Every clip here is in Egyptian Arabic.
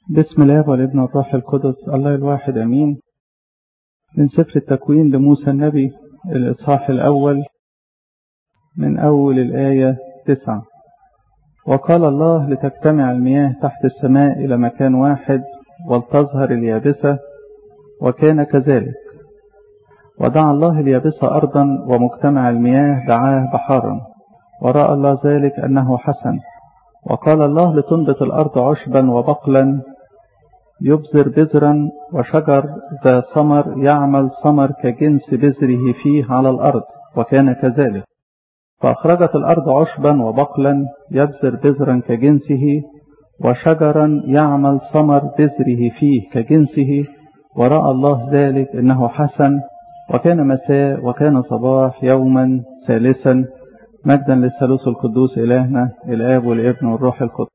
بسم الله والابن والروح القدس الله الواحد امين من سفر التكوين لموسى النبي الاصحاح الاول من اول الايه تسعة وقال الله لتجتمع المياه تحت السماء الى مكان واحد ولتظهر اليابسه وكان كذلك ودعا الله اليابسه ارضا ومجتمع المياه دعاه بحارا وراى الله ذلك انه حسن وقال الله لتنبت الأرض عشبا وبقلا يبذر بذرا وشجر ذا ثمر يعمل ثمر كجنس بذره فيه على الأرض وكان كذلك فأخرجت الأرض عشبا وبقلا يبذر بذرا كجنسه وشجرا يعمل ثمر بذره فيه كجنسه ورأى الله ذلك إنه حسن وكان مساء وكان صباح يوما ثالثا مجدا للثالوث القدوس إلهنا الآب والابن والروح القدس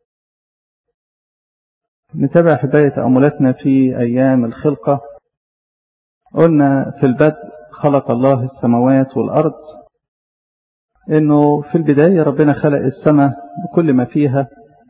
نتابع حباية تأملاتنا في أيام الخلقة قلنا في البدء خلق الله السماوات والأرض إنه في البداية ربنا خلق السماء بكل ما فيها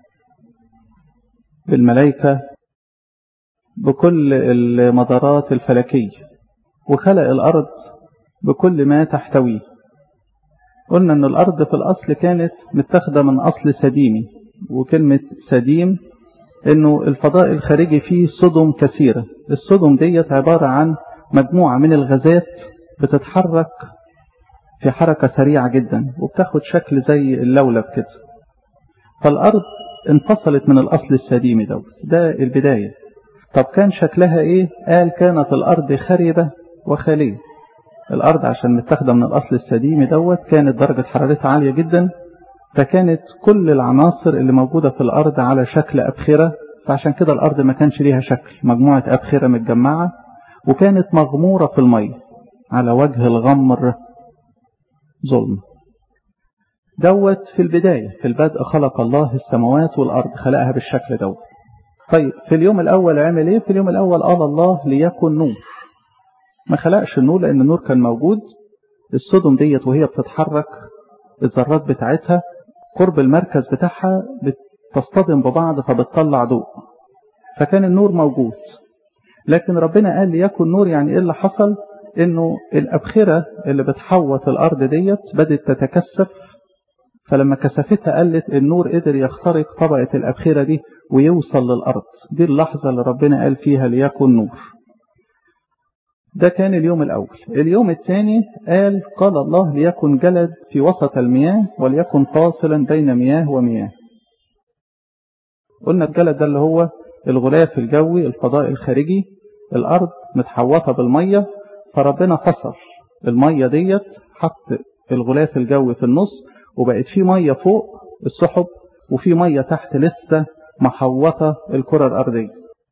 بالملائكة بكل المدارات الفلكية وخلق الأرض بكل ما تحتويه قلنا ان الارض في الاصل كانت متاخده من اصل سديمي وكلمه سديم انه الفضاء الخارجي فيه صدم كثيره الصدم ديت عباره عن مجموعه من الغازات بتتحرك في حركه سريعه جدا وبتاخد شكل زي اللولب كده فالارض انفصلت من الاصل السديمي دوت ده البدايه طب كان شكلها ايه قال كانت الارض خربه وخاليه الأرض عشان متاخدة من الأصل السديمي دوت كانت درجة حرارتها عالية جدا فكانت كل العناصر اللي موجودة في الأرض على شكل أبخرة فعشان كده الأرض ما كانش ليها شكل مجموعة أبخرة متجمعة وكانت مغمورة في المية على وجه الغمر ظلم دوت في البداية في البدء خلق الله السماوات والأرض خلقها بالشكل دوت طيب في اليوم الأول عمل إيه في اليوم الأول قال الله ليكن نور ما خلقش النور لأن النور كان موجود الصدم ديت وهي بتتحرك الذرات بتاعتها قرب المركز بتاعها بتصطدم ببعض فبتطلع ضوء فكان النور موجود لكن ربنا قال ليكن نور يعني ايه اللي حصل انه الابخره اللي بتحوط الارض ديت بدات تتكثف فلما كثفتها قلت النور قدر يخترق طبقه الابخره دي ويوصل للارض دي اللحظه اللي ربنا قال فيها ليكن نور ده كان اليوم الأول اليوم الثاني قال قال الله ليكن جلد في وسط المياه وليكن فاصلا بين مياه ومياه قلنا الجلد ده اللي هو الغلاف الجوي الفضاء الخارجي الأرض متحوطة بالمية فربنا فصل المية ديت حط الغلاف الجوي في النص وبقت في مية فوق السحب وفي مية تحت لسه محوطة الكرة الأرضية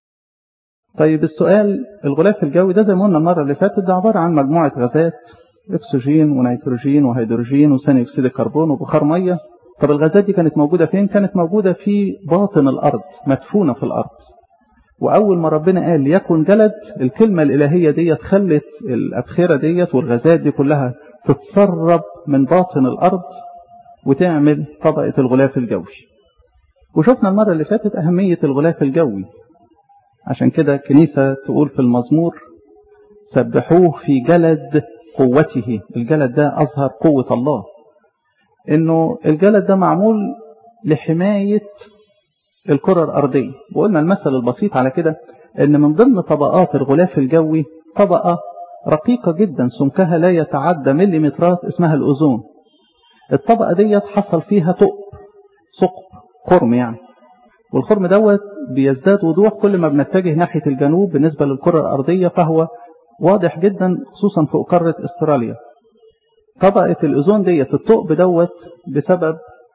طيب السؤال الغلاف الجوي ده زي ما قلنا المرة اللي فاتت ده عبارة عن مجموعة غازات اكسجين ونيتروجين وهيدروجين وثاني اكسيد الكربون وبخار ميه طب الغازات دي كانت موجودة فين؟ كانت موجودة في باطن الأرض مدفونة في الأرض وأول ما ربنا قال ليكن جلد الكلمة الإلهية ديت خلت الأبخرة ديت والغازات دي كلها تتسرب من باطن الأرض وتعمل طبقة الغلاف الجوي وشفنا المرة اللي فاتت أهمية الغلاف الجوي عشان كده الكنيسة تقول في المزمور سبحوه في جلد قوته الجلد ده أظهر قوة الله إنه الجلد ده معمول لحماية الكرة الأرضية وقلنا المثل البسيط على كده إن من ضمن طبقات الغلاف الجوي طبقة رقيقة جدا سمكها لا يتعدى مليمترات اسمها الأوزون الطبقة ديت حصل فيها ثقب ثقب خرم يعني والخرم دوت بيزداد وضوح كل ما بنتجه ناحية الجنوب بالنسبة للكرة الأرضية فهو واضح جدا خصوصا فوق قارة استراليا طبقة الأوزون ديت الثقب دوت بسبب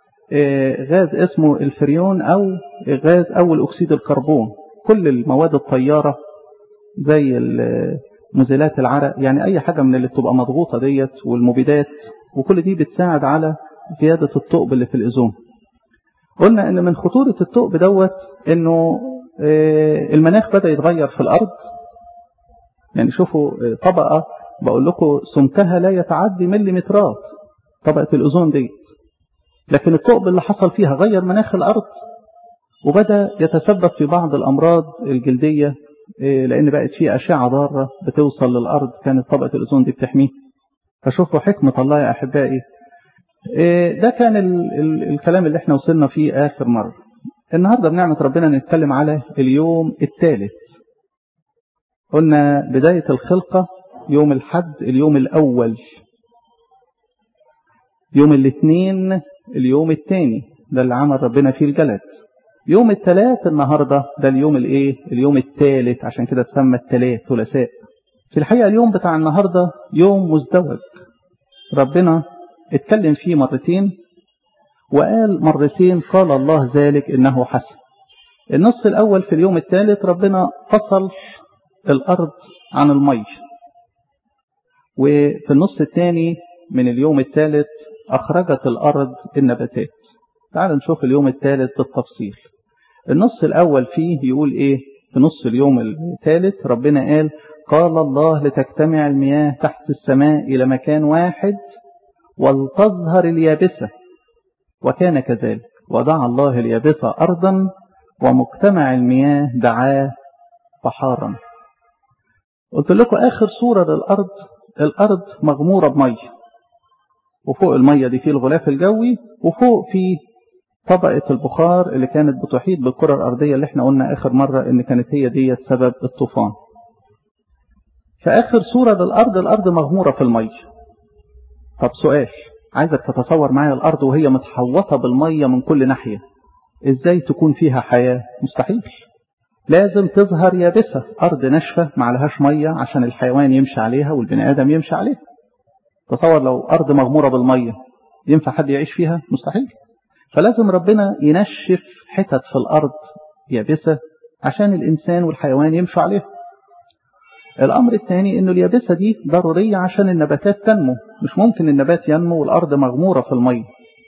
غاز اسمه الفريون أو غاز أول أكسيد الكربون كل المواد الطيارة زي مزيلات العرق يعني أي حاجة من اللي بتبقى مضغوطة ديت والمبيدات وكل دي بتساعد على زيادة الثقب اللي في الأوزون قلنا ان من خطورة الثقب دوت انه المناخ بدأ يتغير في الارض يعني شوفوا طبقة بقول لكم سمكها لا يتعدي مليمترات طبقة الاوزون دي لكن الثقب اللي حصل فيها غير مناخ الارض وبدأ يتسبب في بعض الأمراض الجلدية لأن بقت في أشعة ضارة بتوصل للأرض كانت طبقة الأوزون دي بتحميه فشوفوا حكمة الله يا أحبائي ده كان ال ال الكلام اللي احنا وصلنا فيه آخر مرة النهاردة بنعمة ربنا نتكلم على اليوم الثالث قلنا بداية الخلقة يوم الحد اليوم الأول يوم الاثنين اليوم الثاني ده اللي عمل ربنا فيه الجلد يوم الثلاث النهاردة ده اليوم الايه اليوم الثالث عشان كده تسمى الثلاث ثلاثاء في الحقيقة اليوم بتاع النهاردة يوم مزدوج ربنا اتكلم فيه مرتين وقال مرتين قال الله ذلك انه حسن النص الاول في اليوم الثالث ربنا فصل الارض عن المي وفي النص الثاني من اليوم الثالث اخرجت الارض النباتات تعال نشوف اليوم الثالث بالتفصيل النص الأول فيه يقول إيه في نص اليوم الثالث ربنا قال قال الله لتجتمع المياه تحت السماء إلى مكان واحد ولتظهر اليابسة وكان كذلك ودعا الله اليابسة أرضا ومجتمع المياه دعاه بحارا قلت لكم آخر صورة للأرض الأرض مغمورة بمية وفوق المية دي فيه الغلاف الجوي وفوق فيه طبقة البخار اللي كانت بتحيط بالكرة الأرضية اللي احنا قلنا آخر مرة إن كانت هي دي سبب الطوفان فآخر صورة للأرض الأرض مغمورة في المية طب سؤال عايزك تتصور معايا الأرض وهي متحوطة بالمية من كل ناحية إزاي تكون فيها حياة مستحيل لازم تظهر يابسة أرض ناشفة معلهاش مية عشان الحيوان يمشي عليها والبني آدم يمشي عليها تصور لو أرض مغمورة بالمية ينفع حد يعيش فيها مستحيل فلازم ربنا ينشف حتت في الأرض يابسة عشان الإنسان والحيوان يمشوا عليها الأمر الثاني أنه اليابسة دي ضرورية عشان النباتات تنمو مش ممكن النبات ينمو والأرض مغمورة في المية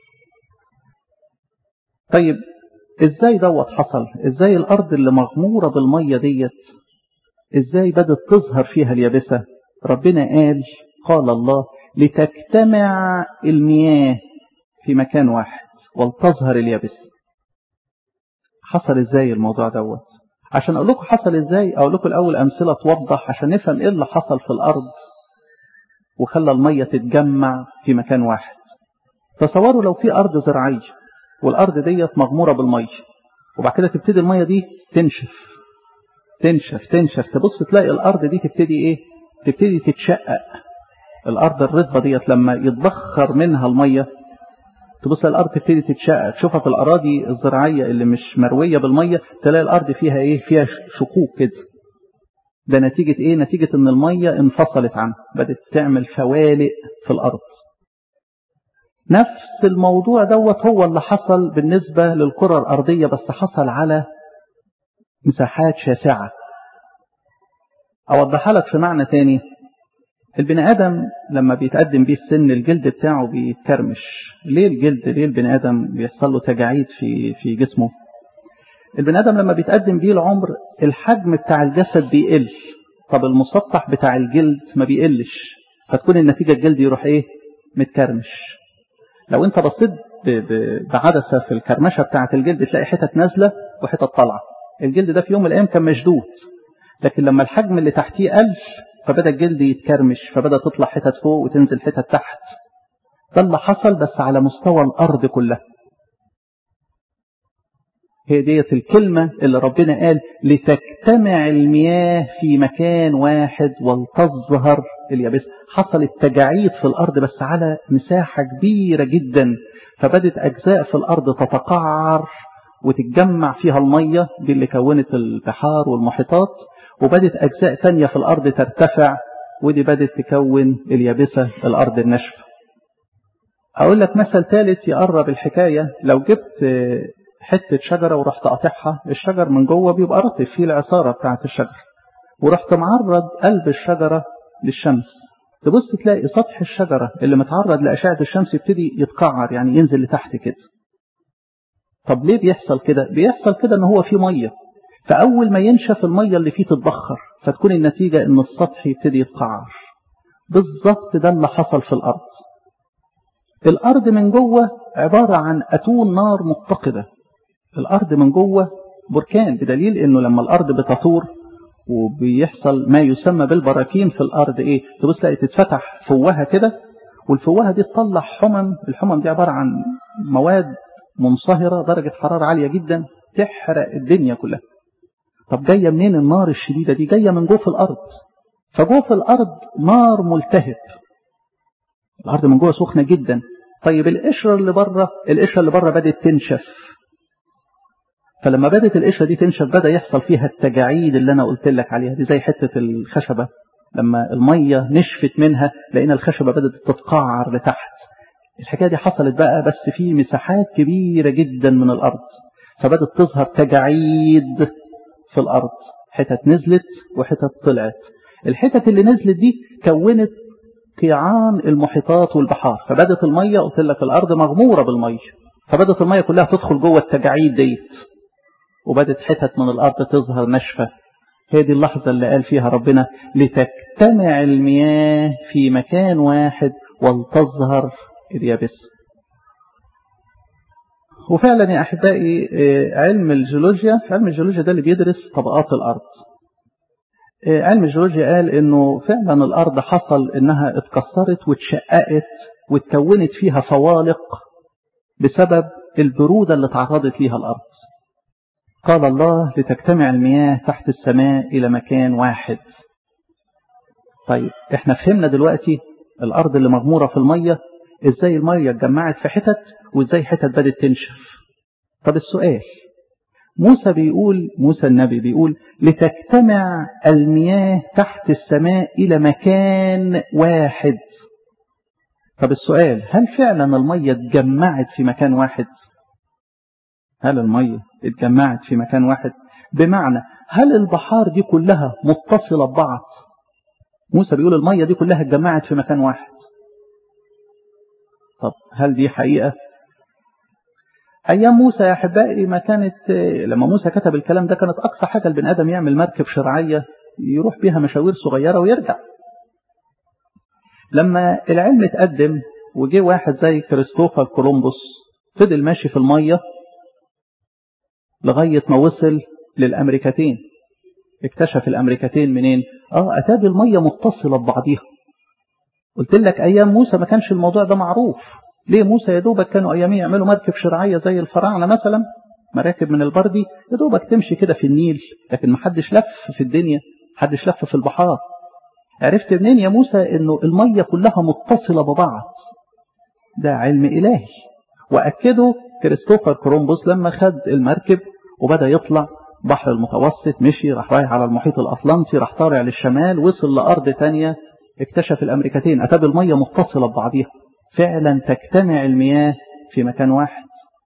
طيب ازاي دوت حصل ازاي الأرض اللي مغمورة بالمية ديت ازاي بدت تظهر فيها اليابسة ربنا قال قال الله لتجتمع المياه في مكان واحد ولتظهر اليابس حصل ازاي الموضوع دوت عشان اقول لكم حصل ازاي اقول لكم الاول امثله توضح عشان نفهم ايه اللي حصل في الارض وخلى الميه تتجمع في مكان واحد تصوروا لو في ارض زراعيه والارض ديت مغموره بالميه وبعد كده تبتدي الميه دي تنشف تنشف تنشف تبص تلاقي الارض دي تبتدي ايه تبتدي تتشقق الارض الرطبه ديت لما يتبخر منها الميه تبص الارض تبتدي تتشقق تشوفها في الاراضي الزراعيه اللي مش مرويه بالميه تلاقي الارض فيها ايه فيها شقوق كده ده نتيجه ايه نتيجه ان الميه انفصلت عنها بدات تعمل فوالق في الارض نفس الموضوع دوت هو اللي حصل بالنسبه للكره الارضيه بس حصل على مساحات شاسعه اوضحها لك في معنى تاني البني آدم لما بيتقدم بيه السن الجلد بتاعه بيتكرمش ليه الجلد ليه البني آدم بيحصل له تجاعيد في في جسمه البني آدم لما بيتقدم بيه العمر الحجم بتاع الجسد بيقل طب المسطح بتاع الجلد ما بيقلش فتكون النتيجة الجلد يروح ايه متكرمش لو انت بصيت بعدسة في الكرمشة بتاعة الجلد تلاقي حتت نازلة وحتت طالعة الجلد ده في يوم من الأيام كان مشدود لكن لما الحجم اللي تحتيه قل فبدأ الجلد يتكرمش فبدأ تطلع حتت فوق وتنزل حتت تحت ده اللي حصل بس على مستوى الأرض كلها هي ديت الكلمة اللي ربنا قال لتجتمع المياه في مكان واحد ولتظهر اليابس حصلت تجاعيد في الأرض بس على مساحة كبيرة جدا فبدت أجزاء في الأرض تتقعر وتتجمع فيها المية دي اللي كونت البحار والمحيطات وبدت أجزاء تانية في الأرض ترتفع ودي بدت تكون اليابسة الأرض الناشفة أقول لك مثل ثالث يقرب الحكاية لو جبت حتة شجرة ورحت قاطعها الشجر من جوه بيبقى رطب فيه العصارة بتاعة الشجر ورحت معرض قلب الشجرة للشمس تبص تلاقي سطح الشجرة اللي متعرض لأشعة الشمس يبتدي يتقعر يعني ينزل لتحت كده طب ليه بيحصل كده بيحصل كده ان هو فيه مية فأول ما ينشف المية اللي فيه تتبخر فتكون النتيجة ان السطح يبتدي يتقعر بالظبط ده اللي حصل في الأرض الأرض من جوه عبارة عن أتون نار متقدة الأرض من جوه بركان بدليل انه لما الأرض بتطور وبيحصل ما يسمى بالبراكين في الأرض ايه تبص تلاقي تتفتح فوهة كده والفوهة دي تطلع حمم الحمم دي عبارة عن مواد منصهرة درجة حرارة عالية جدا تحرق الدنيا كلها طب جاية منين النار الشديدة دي جاية من جوف الأرض فجوف الأرض نار ملتهب الأرض من جوه سخنة جدا طيب القشرة اللي بره القشرة اللي بره بدأت تنشف فلما بدأت القشرة دي تنشف بدأ يحصل فيها التجاعيد اللي أنا قلت لك عليها دي زي حتة الخشبة لما المية نشفت منها لقينا الخشبة بدأت تتقعر لتحت الحكاية دي حصلت بقى بس في مساحات كبيرة جدا من الأرض فبدأت تظهر تجاعيد في الأرض حتت نزلت وحتت طلعت الحتت اللي نزلت دي كونت قيعان المحيطات والبحار فبدت المية قلت لك الأرض مغمورة بالمية فبدت المية كلها تدخل جوه التجاعيد ديت وبدت حتت من الأرض تظهر ناشفة هي دي اللحظة اللي قال فيها ربنا لتجتمع المياه في مكان واحد ولتظهر اليابس وفعلا يا أحبائي علم الجيولوجيا علم الجيولوجيا ده اللي بيدرس طبقات الأرض علم الجيولوجيا قال انه فعلا الارض حصل انها اتكسرت واتشققت واتكونت فيها فوالق بسبب البرودة اللي تعرضت ليها الارض قال الله لتجتمع المياه تحت السماء الى مكان واحد طيب احنا فهمنا دلوقتي الارض اللي مغمورة في المية ازاي المية اتجمعت في حتت وازاي حتت بدت تنشف طب السؤال موسى بيقول موسى النبي بيقول لتجتمع المياه تحت السماء إلى مكان واحد طب السؤال هل فعلا المية اتجمعت في مكان واحد هل المية اتجمعت في مكان واحد بمعنى هل البحار دي كلها متصلة ببعض موسى بيقول المية دي كلها اتجمعت في مكان واحد طب هل دي حقيقة أيام موسى يا أحبائي ما كانت لما موسى كتب الكلام ده كانت أقصى حاجة البني آدم يعمل مركب شرعية يروح بيها مشاوير صغيرة ويرجع لما العلم اتقدم وجه واحد زي كريستوفر كولومبوس فضل ماشي في المية لغاية ما وصل للأمريكتين اكتشف الأمريكتين منين؟ اه أتاب المية متصلة ببعضيها قلت لك أيام موسى ما كانش الموضوع ده معروف ليه موسى يا دوبك كانوا أياميه يعملوا مركب شرعية زي الفراعنة مثلا مراكب من البردي يا دوبك تمشي كده في النيل لكن ما حدش لف في الدنيا حدش لف في البحار عرفت منين يا موسى انه المية كلها متصلة ببعض ده علم إلهي وأكده كريستوفر كولومبوس لما خد المركب وبدأ يطلع بحر المتوسط مشي راح رايح على المحيط الأطلنطي راح طالع للشمال وصل لأرض تانية اكتشف الأمريكتين أتاب المية متصلة ببعضيها فعلا تجتمع المياه في مكان واحد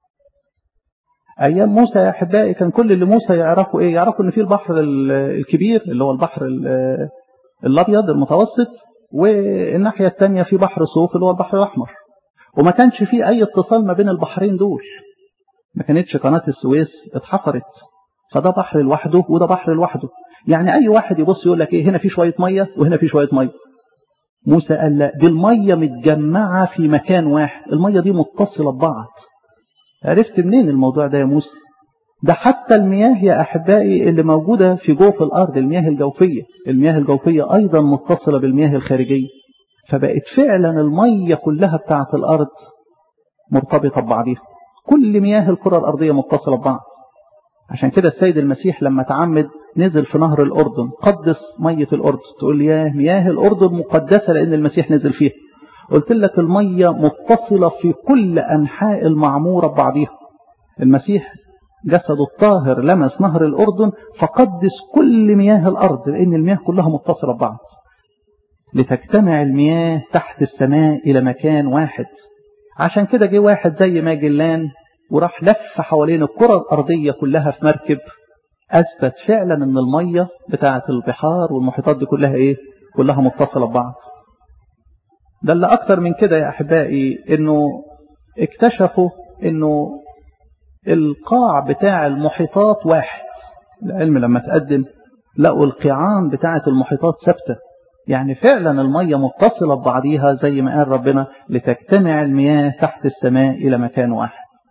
أيام موسى يا أحبائي كان كل اللي موسى يعرفوا إيه يعرفوا إن في البحر الكبير اللي هو البحر الأبيض المتوسط والناحية الثانية في بحر صوف اللي هو البحر الأحمر وما كانش فيه أي اتصال ما بين البحرين دول ما كانتش قناة السويس اتحفرت فده بحر لوحده وده بحر لوحده يعني أي واحد يبص يقول لك إيه هنا في شوية مية وهنا في شوية مية موسى قال لا دي المية متجمعة في مكان واحد المية دي متصلة ببعض عرفت منين الموضوع ده يا موسى ده حتى المياه يا أحبائي اللي موجودة في جوف الأرض المياه الجوفية المياه الجوفية أيضا متصلة بالمياه الخارجية فبقت فعلا المية كلها بتاعة الأرض مرتبطة ببعضها كل مياه الكرة الأرضية متصلة ببعض عشان كده السيد المسيح لما تعمد نزل في نهر الأردن قدس مية الأردن تقول لي يا مياه الأردن مقدسة لأن المسيح نزل فيها قلت لك المية متصلة في كل أنحاء المعمورة ببعضها المسيح جسده الطاهر لمس نهر الأردن فقدس كل مياه الأرض لأن المياه كلها متصلة ببعض لتجتمع المياه تحت السماء إلى مكان واحد عشان كده جه واحد زي ماجلان وراح لف حوالين الكرة الأرضية كلها في مركب أثبت فعلا أن المية بتاعة البحار والمحيطات دي كلها إيه كلها متصلة ببعض ده اللي أكتر من كده يا أحبائي أنه اكتشفوا أنه القاع بتاع المحيطات واحد العلم لما تقدم لقوا القيعان بتاعة المحيطات ثابتة يعني فعلا المية متصلة ببعضيها زي ما قال ربنا لتجتمع المياه تحت السماء إلى مكان واحد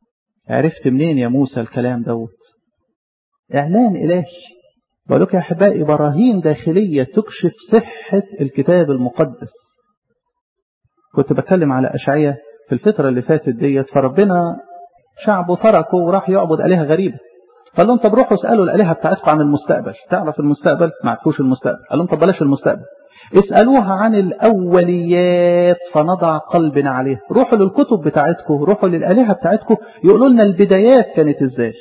عرفت منين يا موسى الكلام دوت إعلان إلهي بقول لك يا أحبائي براهين داخلية تكشف صحة الكتاب المقدس كنت بتكلم على أشعية في الفترة اللي فاتت ديت فربنا شعبه تركه وراح يعبد آلهة غريبة قال لهم طب روحوا اسألوا الآلهة بتاعتكم عن المستقبل تعرف المستقبل ما عرفوش المستقبل قال لهم طب بلاش المستقبل اسألوها عن الأوليات فنضع قلبنا عليه روحوا للكتب بتاعتكم روحوا للآلهة بتاعتكم يقولوا لنا البدايات كانت ازاي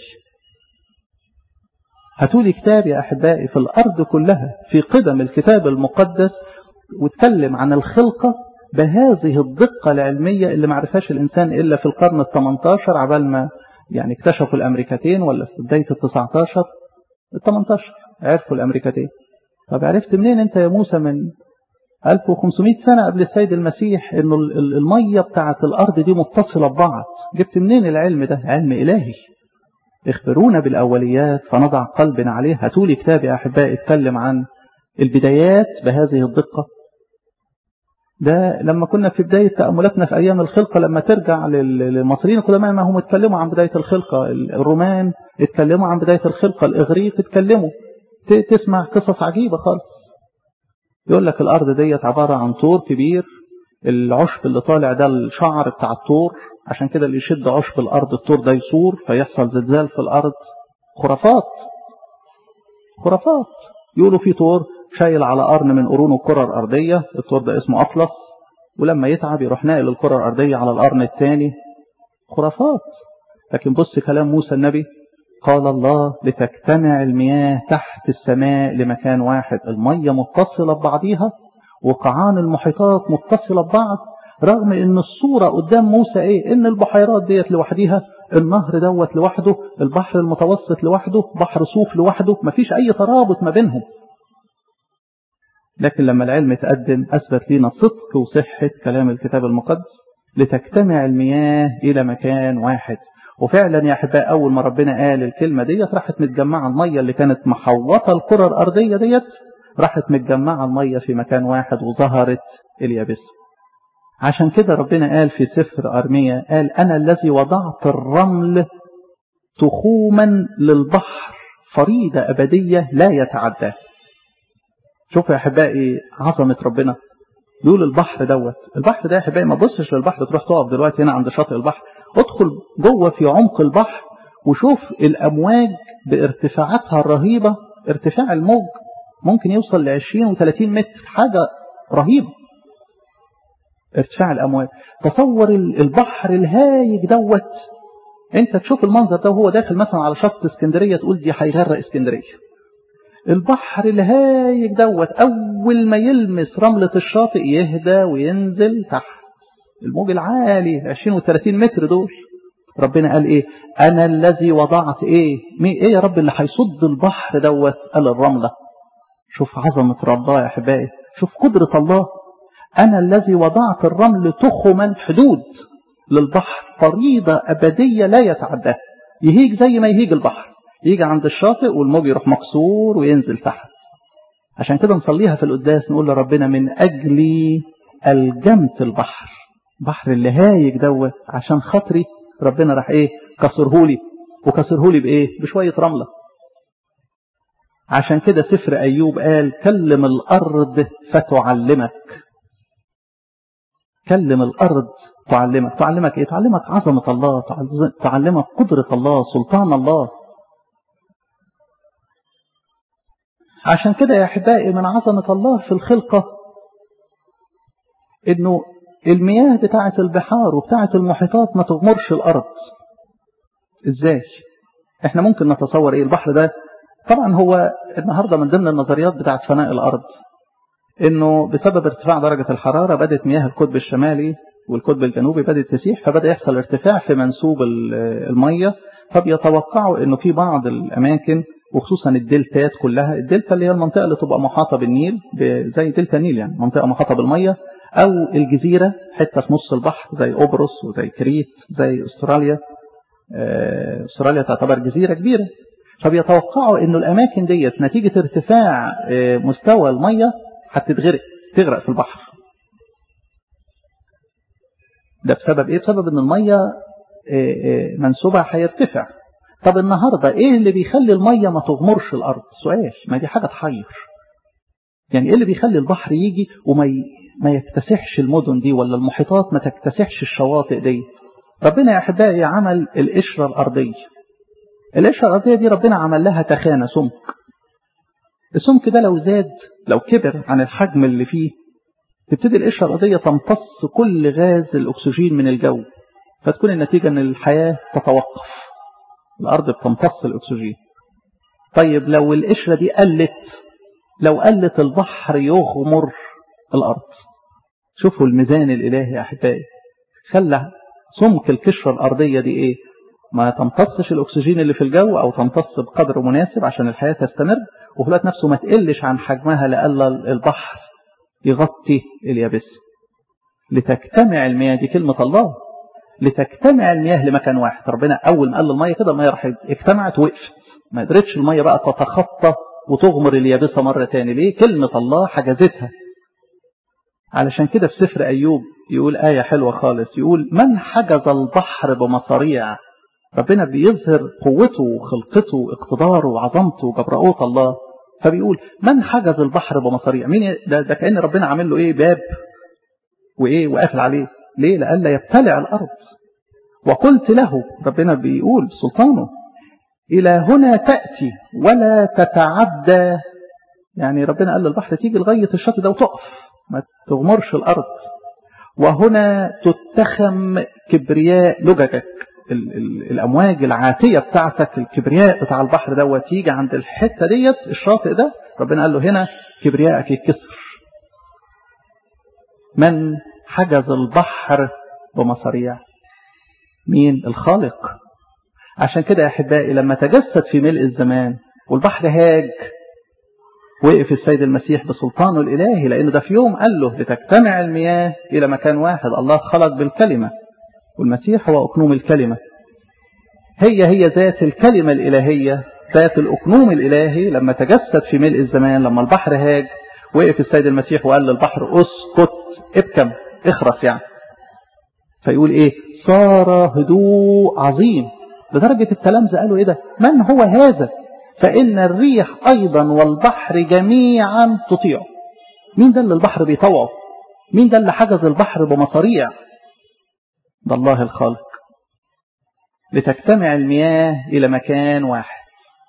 هاتوا لي كتاب يا أحبائي في الأرض كلها في قدم الكتاب المقدس واتكلم عن الخلقة بهذه الدقة العلمية اللي ما عرفهاش الإنسان إلا في القرن ال 18 عبال ما يعني اكتشفوا الأمريكتين ولا في بداية ال 19 ال 18 عرفوا الأمريكتين طب عرفت منين أنت يا موسى من 1500 سنة قبل السيد المسيح إنه المية بتاعة الأرض دي متصلة ببعض جبت منين العلم ده علم إلهي اخبرونا بالأوليات فنضع قلبنا عليه هاتولي كتاب يا أحبائي اتكلم عن البدايات بهذه الدقة ده لما كنا في بداية تأملاتنا في أيام الخلقة لما ترجع للمصريين القدماء ما هم اتكلموا عن بداية الخلقة الرومان اتكلموا عن بداية الخلقة الإغريق اتكلموا تسمع قصص عجيبة خالص يقول لك الأرض ديت عبارة عن طور كبير العشب اللي طالع ده الشعر بتاع الطور عشان كده اللي يشد عشب الأرض الطور ده يصور فيحصل زلزال في الأرض خرافات خرافات يقولوا في طور شايل على قرن من قرون الكرة الأرضية الطور ده اسمه أطلس ولما يتعب يروح ناقل الكرة الأرضية على القرن الثاني خرافات لكن بص كلام موسى النبي قال الله لتجتمع المياه تحت السماء لمكان واحد المية متصلة ببعضيها وقعان المحيطات متصلة ببعض رغم ان الصورة قدام موسى ايه ان البحيرات ديت لوحديها النهر دوت لوحده البحر المتوسط لوحده بحر صوف لوحده مفيش اي ترابط ما بينهم لكن لما العلم تقدم اثبت لنا صدق وصحة كلام الكتاب المقدس لتجتمع المياه الى مكان واحد وفعلا يا احباء اول ما ربنا قال الكلمة ديت راحت متجمعة المية اللي كانت محوطة الكرة الارضية ديت راحت متجمعة المية في مكان واحد وظهرت اليابسة عشان كده ربنا قال في سفر أرمية قال أنا الذي وضعت الرمل تخوما للبحر فريدة أبدية لا يتعدى شوفوا يا أحبائي عظمة ربنا يقول البحر دوت البحر ده يا أحبائي ما تبصش للبحر تروح تقف دلوقتي هنا عند شاطئ البحر ادخل جوه في عمق البحر وشوف الأمواج بارتفاعاتها الرهيبة ارتفاع الموج ممكن يوصل ل 20 و30 متر حاجة رهيبة ارتفاع الأمواج تصور البحر الهايج دوت انت تشوف المنظر ده وهو داخل مثلا على شط اسكندرية تقول دي هيغرق اسكندرية البحر الهايج دوت أول ما يلمس رملة الشاطئ يهدى وينزل تحت الموج العالي 20 و30 متر دول ربنا قال ايه انا الذي وضعت ايه مين ايه يا رب اللي هيصد البحر دوت قال الرملة شوف عظمة ربنا يا احبائي شوف قدرة الله أنا الذي وضعت الرمل تخما حدود للبحر فريضة أبدية لا يتعداها يهيج زي ما يهيج البحر يجي عند الشاطئ والموج يروح مكسور وينزل تحت عشان كده نصليها في القداس نقول لربنا من أجلي الجمت البحر بحر اللي هايج دوت عشان خاطري ربنا راح ايه كسرهولي وكسرهولي بايه بشوية رملة عشان كده سفر أيوب قال كلم الأرض فتعلمك كلم الأرض تعلمك تعلمك إيه تعلمك عظمة الله تعلمك قدرة الله سلطان الله عشان كده يا أحبائي من عظمة الله في الخلقة إنه المياه بتاعة البحار وبتاعة المحيطات ما تغمرش الأرض إزاي إحنا ممكن نتصور إيه البحر ده طبعا هو النهاردة من ضمن النظريات بتاعة فناء الأرض انه بسبب ارتفاع درجة الحرارة بدأت مياه القطب الشمالي والقطب الجنوبي بدأت تسيح فبدأ يحصل ارتفاع في منسوب المية فبيتوقعوا انه في بعض الاماكن وخصوصا الدلتات كلها الدلتا اللي هي المنطقة اللي تبقى محاطة بالنيل زي دلتا نيل يعني منطقة محاطة بالمية او الجزيرة حتة في نص البحر زي قبرص وزي كريت زي استراليا استراليا تعتبر جزيرة كبيرة فبيتوقعوا انه الاماكن ديت نتيجة ارتفاع مستوى المية هتتغرق تغرق في البحر ده بسبب ايه بسبب ان المية منسوبها هيرتفع طب النهاردة ايه اللي بيخلي المية ما تغمرش الارض سؤال ما دي حاجة تحير يعني ايه اللي بيخلي البحر يجي وما ي... ما يكتسحش المدن دي ولا المحيطات ما تكتسحش الشواطئ دي ربنا يا احبائي عمل القشرة الارضية القشرة الارضية دي ربنا عمل لها تخانة سمك السمك ده لو زاد لو كبر عن الحجم اللي فيه تبتدي القشرة الارضية تمتص كل غاز الاكسجين من الجو فتكون النتيجة ان الحياة تتوقف الارض بتمتص الاكسجين طيب لو القشرة دي قلت لو قلت البحر يغمر الارض شوفوا الميزان الالهي يا احبائي خلى سمك القشرة الارضية دي ايه ما تمتصش الاكسجين اللي في الجو او تمتص بقدر مناسب عشان الحياة تستمر وفي الوقت نفسه ما تقلش عن حجمها لألا البحر يغطي اليابس لتجتمع المياه دي كلمة الله لتجتمع المياه لمكان واحد ربنا أول ما قال المية كده المية راح اجتمعت وقفت ما قدرتش المية بقى تتخطى وتغمر اليابسة مرة تاني ليه كلمة الله حجزتها علشان كده في سفر أيوب يقول آية حلوة خالص يقول من حجز البحر بمصاريع ربنا بيظهر قوته وخلقته واقتداره وعظمته وجبروت الله فبيقول من حجز البحر بمصاريع مين ده, ده كأن ربنا عامل له ايه باب وايه وقافل عليه ليه لألا يبتلع الأرض وقلت له ربنا بيقول سلطانه إلى هنا تأتي ولا تتعدى يعني ربنا قال للبحر تيجي لغاية الشط ده وتقف ما تغمرش الأرض وهنا تتخم كبرياء لججك ال ال الأمواج العاتية بتاعتك الكبرياء بتاع البحر دوت يجي عند الحتة ديت الشاطئ ده ربنا قال له هنا كبريائك يتكسر من حجز البحر بمصاريع مين الخالق عشان كده يا أحبائي لما تجسد في ملء الزمان والبحر هاج وقف السيد المسيح بسلطانه الإلهي لأنه ده في يوم قال له لتجتمع المياه إلى مكان واحد الله خلق بالكلمة والمسيح هو أكنوم الكلمة هي هي ذات الكلمة الإلهية ذات الأكنوم الإلهي لما تجسد في ملء الزمان لما البحر هاج وقف السيد المسيح وقال للبحر اسكت ابكم اخرس يعني فيقول ايه صار هدوء عظيم لدرجة التلامذة قالوا ايه ده من هو هذا فإن الريح أيضا والبحر جميعا تطيعه مين ده اللي البحر بيطوعه مين ده اللي حجز البحر بمصاريع ده الله الخالق لتجتمع المياه إلى مكان واحد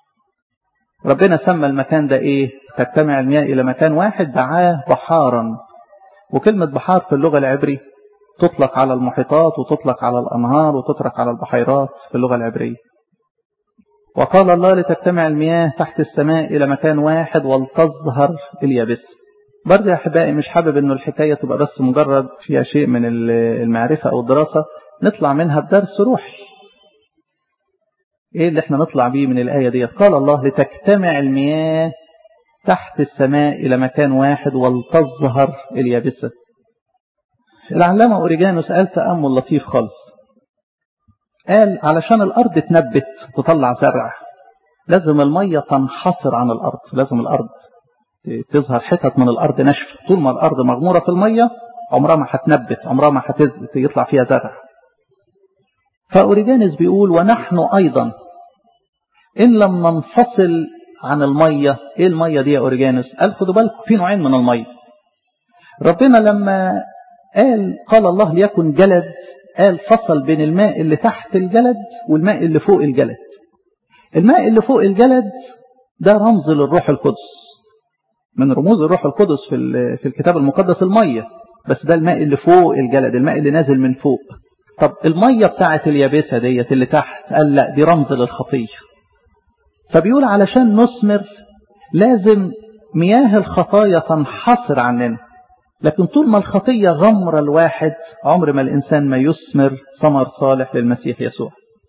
ربنا سمى المكان ده إيه تجتمع المياه إلى مكان واحد دعاه بحارا وكلمة بحار في اللغة العبري تطلق على المحيطات وتطلق على الأنهار وتطلق على البحيرات في اللغة العبرية وقال الله لتجتمع المياه تحت السماء إلى مكان واحد ولتظهر اليابس برضه يا أحبائي مش حابب أنه الحكاية تبقى بس مجرد فيها شيء من المعرفة أو الدراسة نطلع منها بدرس روحي إيه اللي احنا نطلع بيه من الآية دي قال الله لتجتمع المياه تحت السماء إلى مكان واحد ولتظهر اليابسة العلامة أوريجانوس قال تأمل لطيف خالص قال علشان الأرض تنبت تطلع زرع لازم المية تنحصر عن الأرض لازم الأرض تظهر حتت من الأرض ناشفة طول ما الأرض مغمورة في المية عمرها ما هتنبت عمرها ما هيطلع فيها زرع فأوريجانوس بيقول ونحن أيضا إن لم ننفصل عن المية إيه المية دي يا أوريجانوس قال خدوا بالكم في نوعين من المية ربنا لما قال قال الله ليكن جلد قال فصل بين الماء اللي تحت الجلد والماء اللي فوق الجلد الماء اللي فوق الجلد ده رمز للروح القدس من رموز الروح القدس في في الكتاب المقدس المية بس ده الماء اللي فوق الجلد الماء اللي نازل من فوق طب المية بتاعت اليابسة ديت اللي تحت قال لا دي رمز للخطية فبيقول علشان نثمر لازم مياه الخطايا تنحصر عننا لكن طول ما الخطية غمر الواحد عمر ما الإنسان ما يثمر ثمر صالح للمسيح يسوع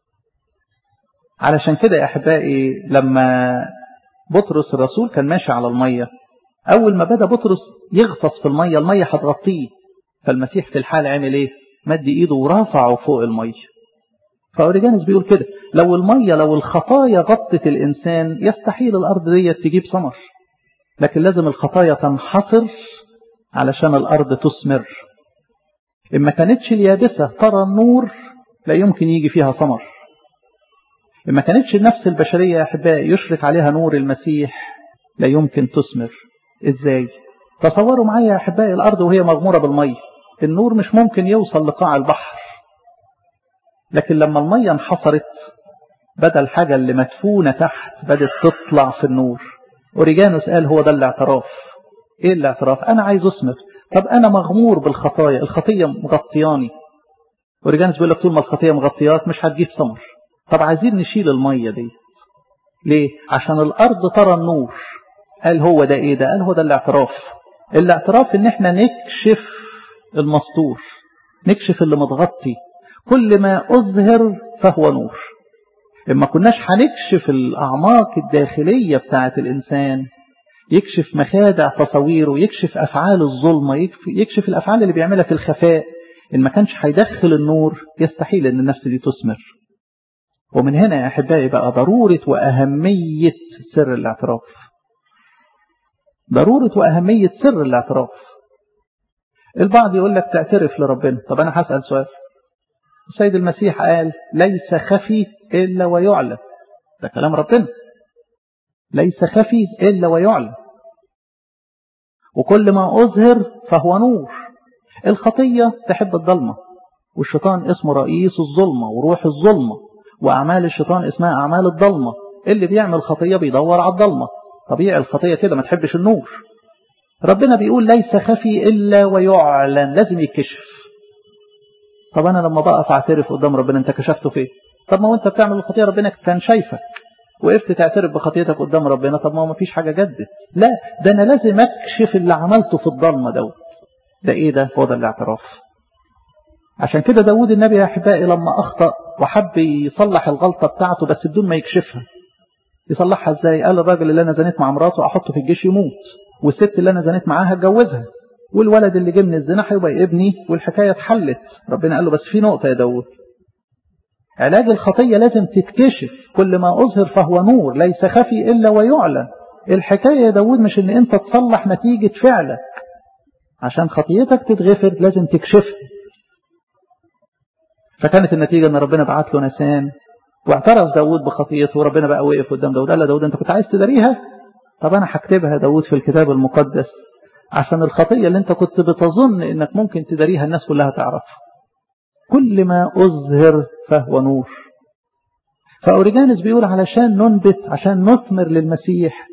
علشان كده يا أحبائي لما بطرس الرسول كان ماشي على المية أول ما بدأ بطرس يغطس في المية المية هتغطيه فالمسيح في الحال عمل إيه مد إيده ورفعه فوق المية فأوريجانوس بيقول كده لو المية لو الخطايا غطت الإنسان يستحيل الأرض دي تجيب ثمر لكن لازم الخطايا تنحصر علشان الأرض تثمر إما كانتش اليابسة ترى النور لا يمكن يجي فيها ثمر ما كانتش النفس البشرية يا أحبائي يشرق عليها نور المسيح لا يمكن تثمر إزاي تصوروا معايا يا أحبائي الأرض وهي مغمورة بالمية النور مش ممكن يوصل لقاع البحر لكن لما المية انحصرت بدأ الحاجة اللي مدفونة تحت بدأت تطلع في النور أوريجانوس قال هو ده الاعتراف إيه الاعتراف أنا عايز أثمر طب أنا مغمور بالخطايا الخطية مغطياني أوريجانوس بيقول لك طول ما الخطية مغطياك مش هتجيب ثمر طب عايزين نشيل المية دي ليه عشان الأرض ترى النور قال هو ده إيه ده قال هو ده الاعتراف الاعتراف إن احنا نكشف المستور نكشف اللي متغطي كل ما أظهر فهو نور إما كناش هنكشف الأعماق الداخلية بتاعة الإنسان يكشف مخادع تصويره يكشف أفعال الظلمة يكشف الأفعال اللي بيعملها في الخفاء إن ما كانش هيدخل النور يستحيل إن النفس دي تثمر ومن هنا يا أحبائي بقى ضرورة وأهمية سر الاعتراف ضرورة وأهمية سر الاعتراف البعض يقول لك تعترف لربنا طب أنا هسأل سؤال السيد المسيح قال ليس خفي إلا ويعلم ده كلام ربنا ليس خفي إلا ويعلم وكل ما أظهر فهو نور الخطية تحب الظلمة والشيطان اسمه رئيس الظلمة وروح الظلمة وأعمال الشيطان اسمها أعمال الظلمة اللي بيعمل خطية بيدور على الظلمة طبيعي الخطية كده ما تحبش النور ربنا بيقول ليس خفي إلا ويعلن لازم يتكشف طب أنا لما بقف أعترف قدام ربنا أنت كشفته فين طب ما وانت بتعمل الخطية ربنا كان شايفك وقفت تعترف بخطيتك قدام ربنا طب ما فيش حاجة جدت لا ده أنا لازم أكشف اللي عملته في الضلمة دوت ده إيه ده هو ده الاعتراف عشان كده داود النبي يا أحبائي لما أخطأ وحب يصلح الغلطة بتاعته بس بدون ما يكشفها يصلحها ازاي قال الراجل اللي انا زنيت مع مراته احطه في الجيش يموت والست اللي انا زنيت معاها اتجوزها والولد اللي جه من الزنا هيبقى ابني والحكايه اتحلت ربنا قال له بس في نقطه يا داود علاج الخطيه لازم تتكشف كل ما اظهر فهو نور ليس خفي الا ويعلن الحكايه يا داود مش ان انت تصلح نتيجه فعلك عشان خطيتك تتغفر لازم تكشفها فكانت النتيجه ان ربنا بعت له نسان واعترف داود بخطيته وربنا بقى وقف قدام داود قال له داود انت كنت عايز تداريها طب انا هكتبها داود في الكتاب المقدس عشان الخطية اللي انت كنت بتظن انك ممكن تداريها الناس كلها تعرفها كل ما أظهر فهو نور فأوريجانس بيقول علشان ننبت عشان نثمر للمسيح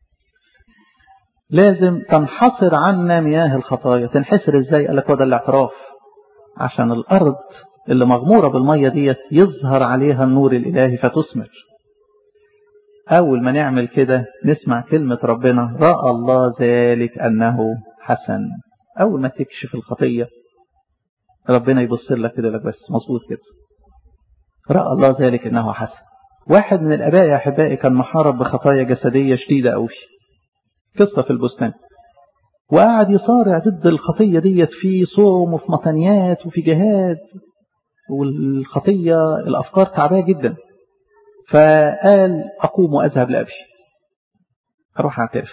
لازم تنحصر عنا مياه الخطايا تنحسر ازاي قال لك هو ده الاعتراف عشان الأرض اللي مغمورة بالمية ديت يظهر عليها النور الإلهي فتثمر أول ما نعمل كده نسمع كلمة ربنا رأى الله ذلك أنه حسن أول ما تكشف الخطية ربنا يبص لك كده لك بس مظبوط كده رأى الله ذلك أنه حسن واحد من الآباء يا أحبائي كان محارب بخطايا جسدية شديدة أوي قصة في البستان وقعد يصارع ضد الخطية ديت في صوم وفي مطنيات وفي جهاد والخطية الأفكار تعباه جدا فقال أقوم وأذهب لأبي أروح أعترف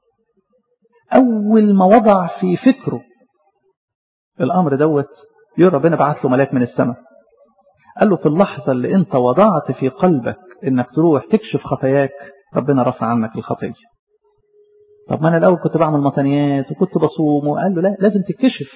أول ما وضع في فكره الأمر دوت يقول ربنا بعت له ملاك من السماء قال له في اللحظة اللي أنت وضعت في قلبك إنك تروح تكشف خطاياك ربنا رفع عنك الخطية طب ما أنا الأول كنت بعمل مطنيات وكنت بصوم وقال له لا لازم تكشف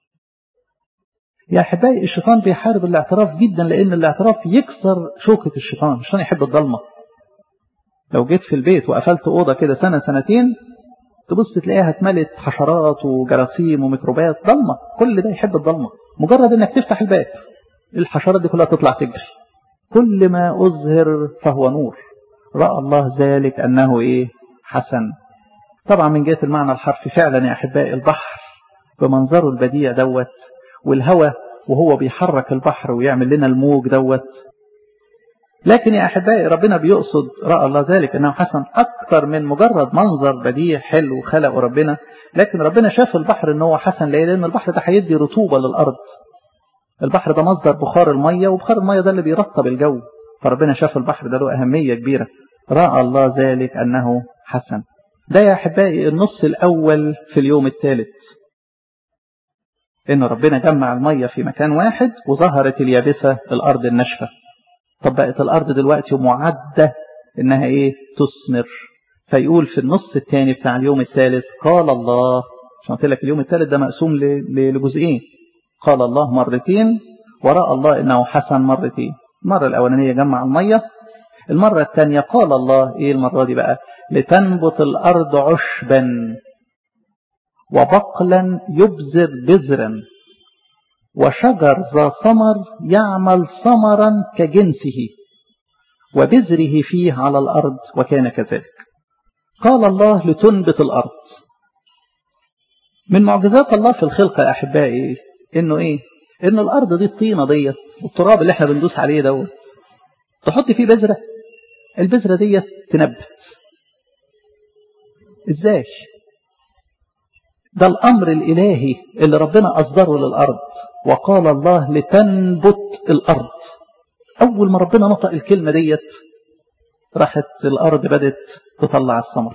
يا أحبائي الشيطان بيحارب الاعتراف جدا لأن الاعتراف يكسر شوكة الشيطان الشيطان يحب الضلمة لو جيت في البيت وقفلت أوضة كده سنة سنتين تبص تلاقيها اتملت حشرات وجراثيم وميكروبات ضلمة كل ده يحب الضلمة مجرد انك تفتح الباب الحشرات دي كلها تطلع تجري كل ما أظهر فهو نور رأى الله ذلك أنه إيه حسن طبعا من جهة المعنى الحرفي فعلا يا أحبائي البحر بمنظره البديع دوت والهوى وهو بيحرك البحر ويعمل لنا الموج دوت لكن يا أحبائي ربنا بيقصد رأى الله ذلك أنه حسن أكثر من مجرد منظر بديع حلو خلقه ربنا لكن ربنا شاف البحر أنه حسن ليه لأن البحر ده هيدي رطوبة للأرض البحر ده مصدر بخار المية وبخار المية ده اللي بيرطب الجو فربنا شاف البحر ده له أهمية كبيرة رأى الله ذلك أنه حسن ده يا أحبائي النص الأول في اليوم الثالث ان ربنا جمع المية في مكان واحد وظهرت اليابسة الارض الناشفة طب بقت الارض دلوقتي معدة انها ايه تثمر فيقول في النص الثاني بتاع اليوم الثالث قال الله عشان قلت لك اليوم الثالث ده مقسوم لجزئين قال الله مرتين ورأى الله انه حسن مرتين المرة الاولانية جمع المية المرة الثانية قال الله ايه المرة دي بقى لتنبت الارض عشبا وبقلا يبذر بذرا وشجر ذا ثمر يعمل ثمرا كجنسه وبذره فيه على الأرض وكان كذلك قال الله لتنبت الأرض من معجزات الله في الخلقة يا أحبائي إنه إيه إن الأرض دي الطينة ديت والتراب اللي احنا بندوس عليه دوت تحط فيه بذرة البذرة ديت تنبت إزاي ده الأمر الإلهي اللي ربنا أصدره للأرض وقال الله لتنبت الأرض أول ما ربنا نطق الكلمة ديت راحت الأرض بدت تطلع الثمر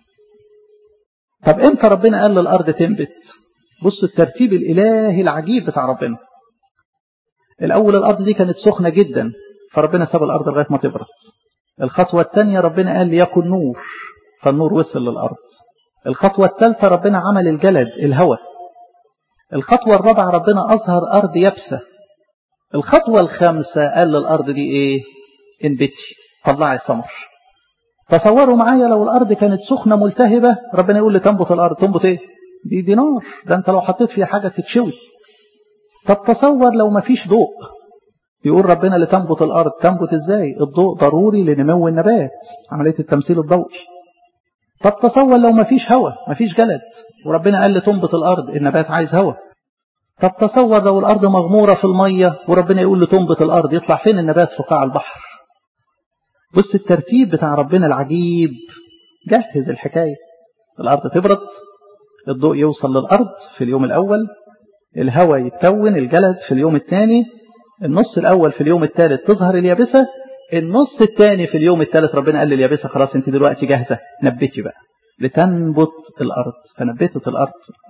طب امتى ربنا قال للأرض تنبت بص الترتيب الإلهي العجيب بتاع ربنا الأول الأرض دي كانت سخنة جدا فربنا ساب الأرض لغاية ما تبرد الخطوة الثانية ربنا قال ليكن نور فالنور وصل للأرض الخطوة الثالثة ربنا عمل الجلد الهواء الخطوة الرابعة ربنا أظهر أرض يابسة الخطوة الخامسة قال للأرض دي إيه انبتي طلعي ثمر تصوروا معايا لو الأرض كانت سخنة ملتهبة ربنا يقول لي تنبت الأرض تنبت إيه دي دي نار ده أنت لو حطيت فيها حاجة تتشوي طب تصور لو ما فيش ضوء يقول ربنا لتنبت الأرض تنبت إزاي الضوء ضروري لنمو النبات عملية التمثيل الضوئي طب تصور لو ما فيش هواء ما فيش جلد وربنا قال لي تنبت الأرض النبات عايز هواء طب تصور لو الأرض مغمورة في المية وربنا يقول لي تنبت الأرض يطلع فين النبات في قاع البحر بص الترتيب بتاع ربنا العجيب جهز الحكاية الأرض تبرد الضوء يوصل للأرض في اليوم الأول الهواء يتكون الجلد في اليوم الثاني النص الأول في اليوم الثالث تظهر اليابسة النص الثاني في اليوم الثالث ربنا قال لليابسة خلاص انت دلوقتي جاهزة نبتي بقى لتنبت الأرض فنبتت الأرض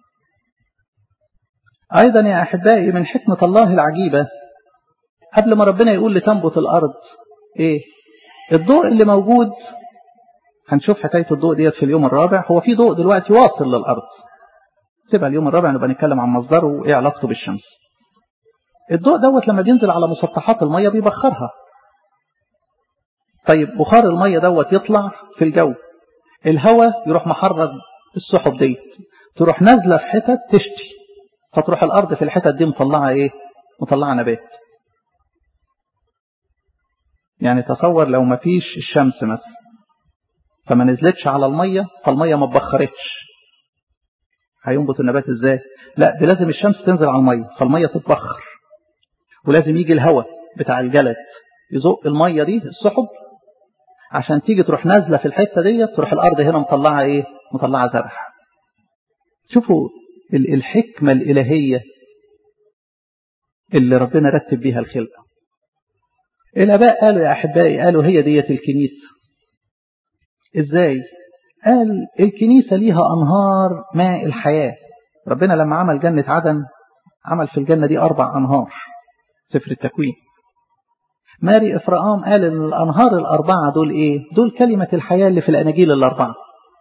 أيضا يا أحبائي من حكمة الله العجيبة قبل ما ربنا يقول لتنبت الأرض إيه الضوء اللي موجود هنشوف حكاية الضوء ديت في اليوم الرابع هو في ضوء دلوقتي واصل للأرض سيبها اليوم الرابع نبقى نتكلم عن مصدره وإيه علاقته بالشمس الضوء دوت لما بينزل على مسطحات المية بيبخرها طيب بخار المية دوت يطلع في الجو الهواء يروح محرر السحب دي تروح نازلة في حتت تشتي فتروح الأرض في الحتت دي مطلعة إيه مطلعة نبات يعني تصور لو ما فيش الشمس مثلا فما نزلتش على المية فالمية ما اتبخرتش هينبت النبات ازاي لا دي لازم الشمس تنزل على المية فالمية تتبخر ولازم يجي الهواء بتاع الجلد يزق المية دي السحب عشان تيجي تروح نازلة في الحتة دي تروح الأرض هنا مطلعة إيه مطلعة زرع شوفوا الحكمة الإلهية اللي ربنا رتب بيها الخلقة الآباء قالوا يا أحبائي قالوا هي ديت الكنيسة إزاي قال الكنيسة ليها أنهار ماء الحياة ربنا لما عمل جنة عدن عمل في الجنة دي أربع أنهار سفر التكوين ماري إفرام قال إن الأنهار الأربعة دول إيه دول كلمة الحياة اللي في الأناجيل الأربعة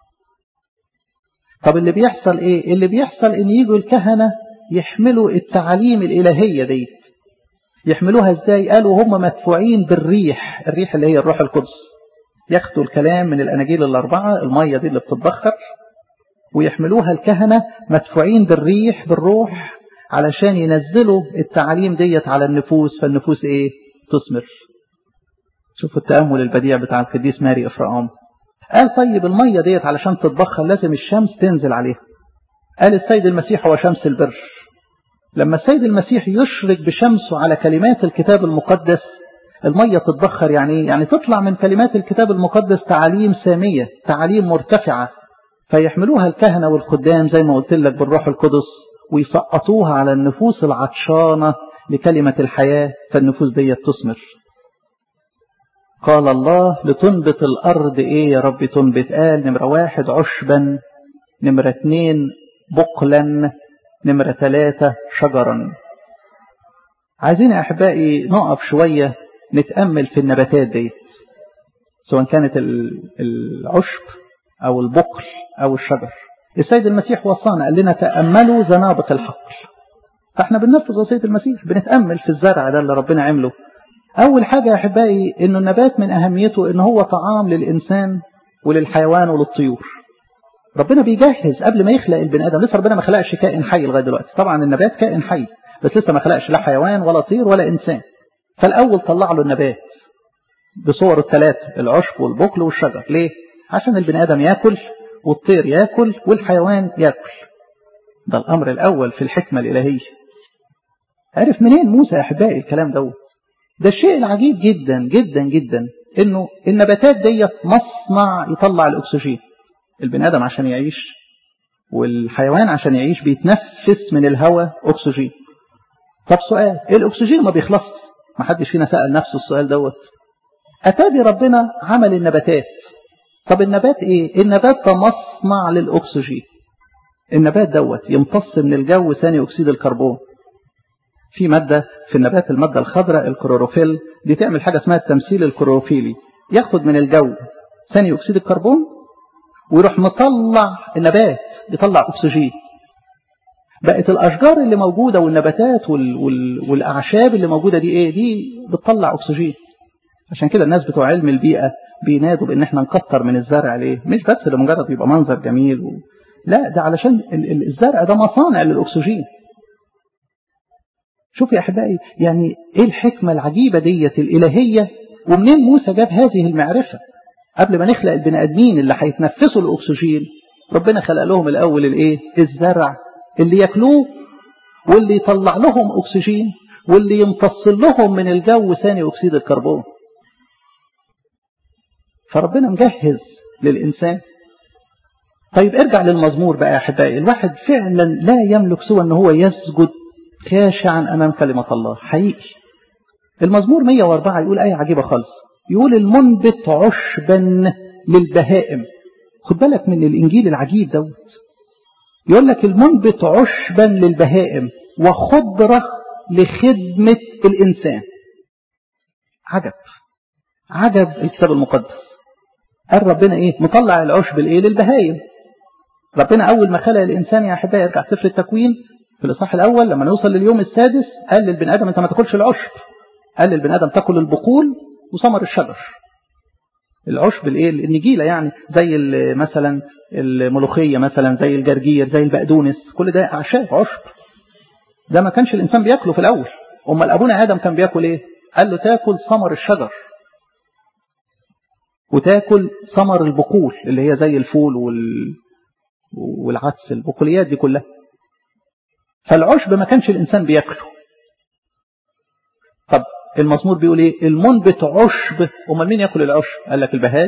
طب اللي بيحصل إيه اللي بيحصل إن يجوا الكهنة يحملوا التعاليم الإلهية دي يحملوها إزاي قالوا هم مدفوعين بالريح الريح اللي هي الروح القدس ياخدوا الكلام من الأناجيل الأربعة المية دي اللي بتتبخر ويحملوها الكهنة مدفوعين بالريح بالروح علشان ينزلوا التعاليم ديت على النفوس فالنفوس ايه تثمر شوفوا التأمل البديع بتاع القديس ماري إفرام قال طيب المية ديت علشان تتبخر لازم الشمس تنزل عليها قال السيد المسيح هو شمس البر لما السيد المسيح يشرق بشمسه على كلمات الكتاب المقدس المية تتبخر يعني يعني تطلع من كلمات الكتاب المقدس تعاليم سامية تعاليم مرتفعة فيحملوها الكهنة والخدام زي ما قلت لك بالروح القدس ويسقطوها على النفوس العطشانة لكلمة الحياة فالنفوس دي تثمر قال الله لتنبت الأرض إيه يا رب تنبت قال نمرة واحد عشبا نمرة اتنين بقلا نمرة ثلاثة شجرا عايزين يا أحبائي نقف شوية نتأمل في النباتات دي سواء كانت العشب أو البقل أو الشجر السيد المسيح وصانا قال لنا تأملوا زنابق الحقل فاحنا بننفذ وصية المسيح بنتأمل في الزرع ده اللي ربنا عمله أول حاجة يا أحبائي إنه النبات من أهميته إن هو طعام للإنسان وللحيوان وللطيور ربنا بيجهز قبل ما يخلق البني آدم لسه ربنا ما خلقش كائن حي لغاية دلوقتي طبعا النبات كائن حي بس لسه ما خلقش لا حيوان ولا طير ولا إنسان فالأول طلع له النبات بصور الثلاثة العشب والبقل والشجر ليه؟ عشان البني آدم ياكل والطير ياكل والحيوان ياكل ده الأمر الأول في الحكمة الإلهية عرف منين موسى يا أحبائي الكلام دوت ده الشيء العجيب جدا جدا جدا انه النباتات ديت مصنع يطلع الاكسجين البني ادم عشان يعيش والحيوان عشان يعيش بيتنفس من الهواء اكسجين طب سؤال الاكسجين ما بيخلص ما حدش فينا سأل نفسه السؤال دوت اتابي ربنا عمل النباتات طب النبات ايه النبات ده مصنع للاكسجين النبات دوت يمتص من الجو ثاني اكسيد الكربون في مادة في النبات المادة الخضراء الكلوروفيل دي تعمل حاجة اسمها التمثيل الكلوروفيلي ياخد من الجو ثاني أكسيد الكربون ويروح مطلع النبات يطلع أكسجين بقت الأشجار اللي موجودة والنباتات وال وال والأعشاب اللي موجودة دي إيه دي بتطلع أكسجين عشان كده الناس بتوع علم البيئة بينادوا بإن احنا نكتر من الزرع ليه مش بس لمجرد يبقى منظر جميل و... لا ده علشان الزرع ده مصانع للأكسجين شوف يا أحبائي يعني إيه الحكمة العجيبة ديت الإلهية ومنين موسى جاب هذه المعرفة قبل ما نخلق البني آدمين اللي هيتنفسوا الأكسجين ربنا خلق لهم الأول الإيه الزرع اللي ياكلوه واللي يطلع لهم أكسجين واللي يمتص لهم من الجو ثاني أكسيد الكربون فربنا مجهز للإنسان طيب ارجع للمزمور بقى يا أحبائي الواحد فعلا لا يملك سوى أن هو يسجد خاشعا أمام كلمة الله حقيقي المزمور 104 يقول آية عجيبة خالص يقول المنبت عشبا للبهائم خد بالك من الإنجيل العجيب دوت يقول لك المنبت عشبا للبهائم وخضرة لخدمة الإنسان عجب عجب الكتاب المقدس قال ربنا ايه مطلع العشب الايه للبهايم ربنا اول ما خلق الانسان يا احبائي يرجع سفر التكوين في الاصحاح الاول لما نوصل لليوم السادس قال للبني ادم انت ما تاكلش العشب قال للبني ادم تاكل البقول وثمر الشجر العشب الايه النجيله يعني زي مثلا الملوخيه مثلا زي الجرجير زي البقدونس كل ده اعشاب عشب ده ما كانش الانسان بياكله في الاول امال ابونا ادم كان بياكل ايه قال له تاكل ثمر الشجر وتاكل ثمر البقول اللي هي زي الفول وال... والعدس البقوليات دي كلها فالعشب ما كانش الإنسان بياكله طب المزمور بيقول ايه المنبت عشب امال مين ياكل العشب قال لك البهاي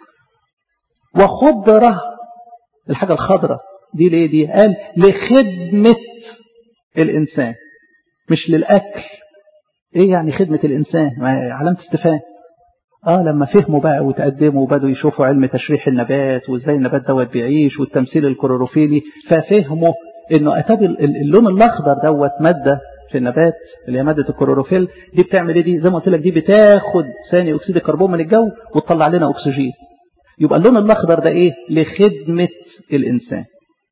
وخضرة الحاجة الخضرة دي ليه دي قال لخدمة الإنسان مش للأكل ايه يعني خدمة الإنسان علامة استفهام اه لما فهموا بقى وتقدموا وبدوا يشوفوا علم تشريح النبات وازاي النبات دوت بيعيش والتمثيل الكلوروفيلي ففهموا انه اتاب اللون الاخضر دوت ماده في النبات اللي هي ماده الكلوروفيل دي بتعمل ايه دي زي ما قلت لك دي بتاخد ثاني اكسيد الكربون من الجو وتطلع لنا اكسجين يبقى اللون الاخضر ده ايه لخدمه الانسان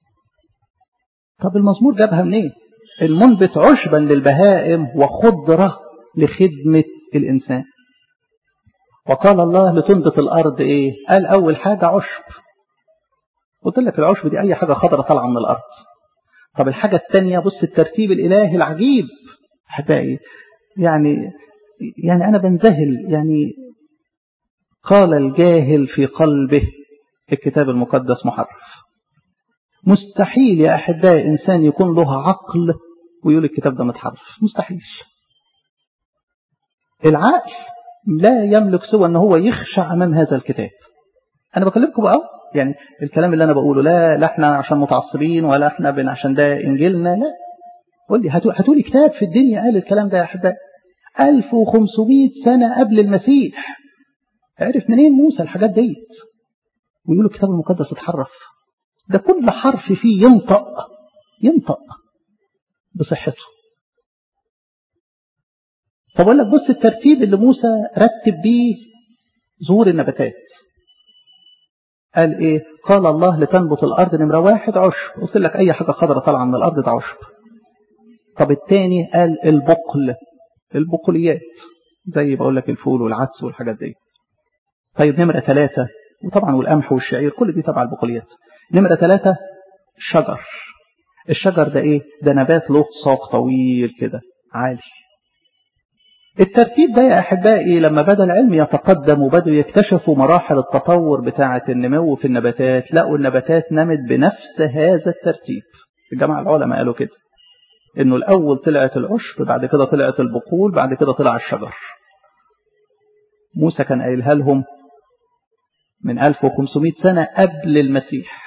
طب المزمور جابها منين إيه؟ المنبت عشبا للبهائم وخضره لخدمه الانسان وقال الله لتنبت الأرض إيه قال أول حاجة عشب قلت لك العشب دي أي حاجة خضرة طالعة من الأرض طب الحاجة الثانية بص الترتيب الإلهي العجيب أحبائي يعني يعني أنا بنذهل يعني قال الجاهل في قلبه الكتاب المقدس محرف مستحيل يا أحبائي إنسان يكون له عقل ويقول الكتاب ده متحرف مستحيل العقل لا يملك سوى ان هو يخشع امام هذا الكتاب انا بكلمكم بقى يعني الكلام اللي انا بقوله لا لا احنا عشان متعصبين ولا احنا بن عشان ده انجيلنا لا قول لي هاتوا لي كتاب في الدنيا قال الكلام ده يا احبائي 1500 سنه قبل المسيح عرف منين موسى الحاجات ديت ويقولوا الكتاب المقدس اتحرف ده كل حرف فيه ينطق ينطق بصحته طب أقول لك بص الترتيب اللي موسى رتب بيه ظهور النباتات قال ايه قال الله لتنبت الارض نمرة واحد عشب قلت لك اي حاجة خضرة طالعة من الارض ده عشب طب التاني قال البقل البقوليات زي بقول لك الفول والعدس والحاجات دي طيب نمرة ثلاثة وطبعا والقمح والشعير كل دي تبع البقوليات نمرة ثلاثة شجر الشجر ده ايه ده نبات له ساق طويل كده عالي الترتيب ده يا أحبائي لما بدأ العلم يتقدم وبدأوا يكتشفوا مراحل التطور بتاعة النمو في النباتات لقوا النباتات نمت بنفس هذا الترتيب الجماعة العلماء قالوا كده انه الاول طلعت العشب بعد كده طلعت البقول بعد كده طلع الشجر موسى كان قايلها لهم من 1500 سنة قبل المسيح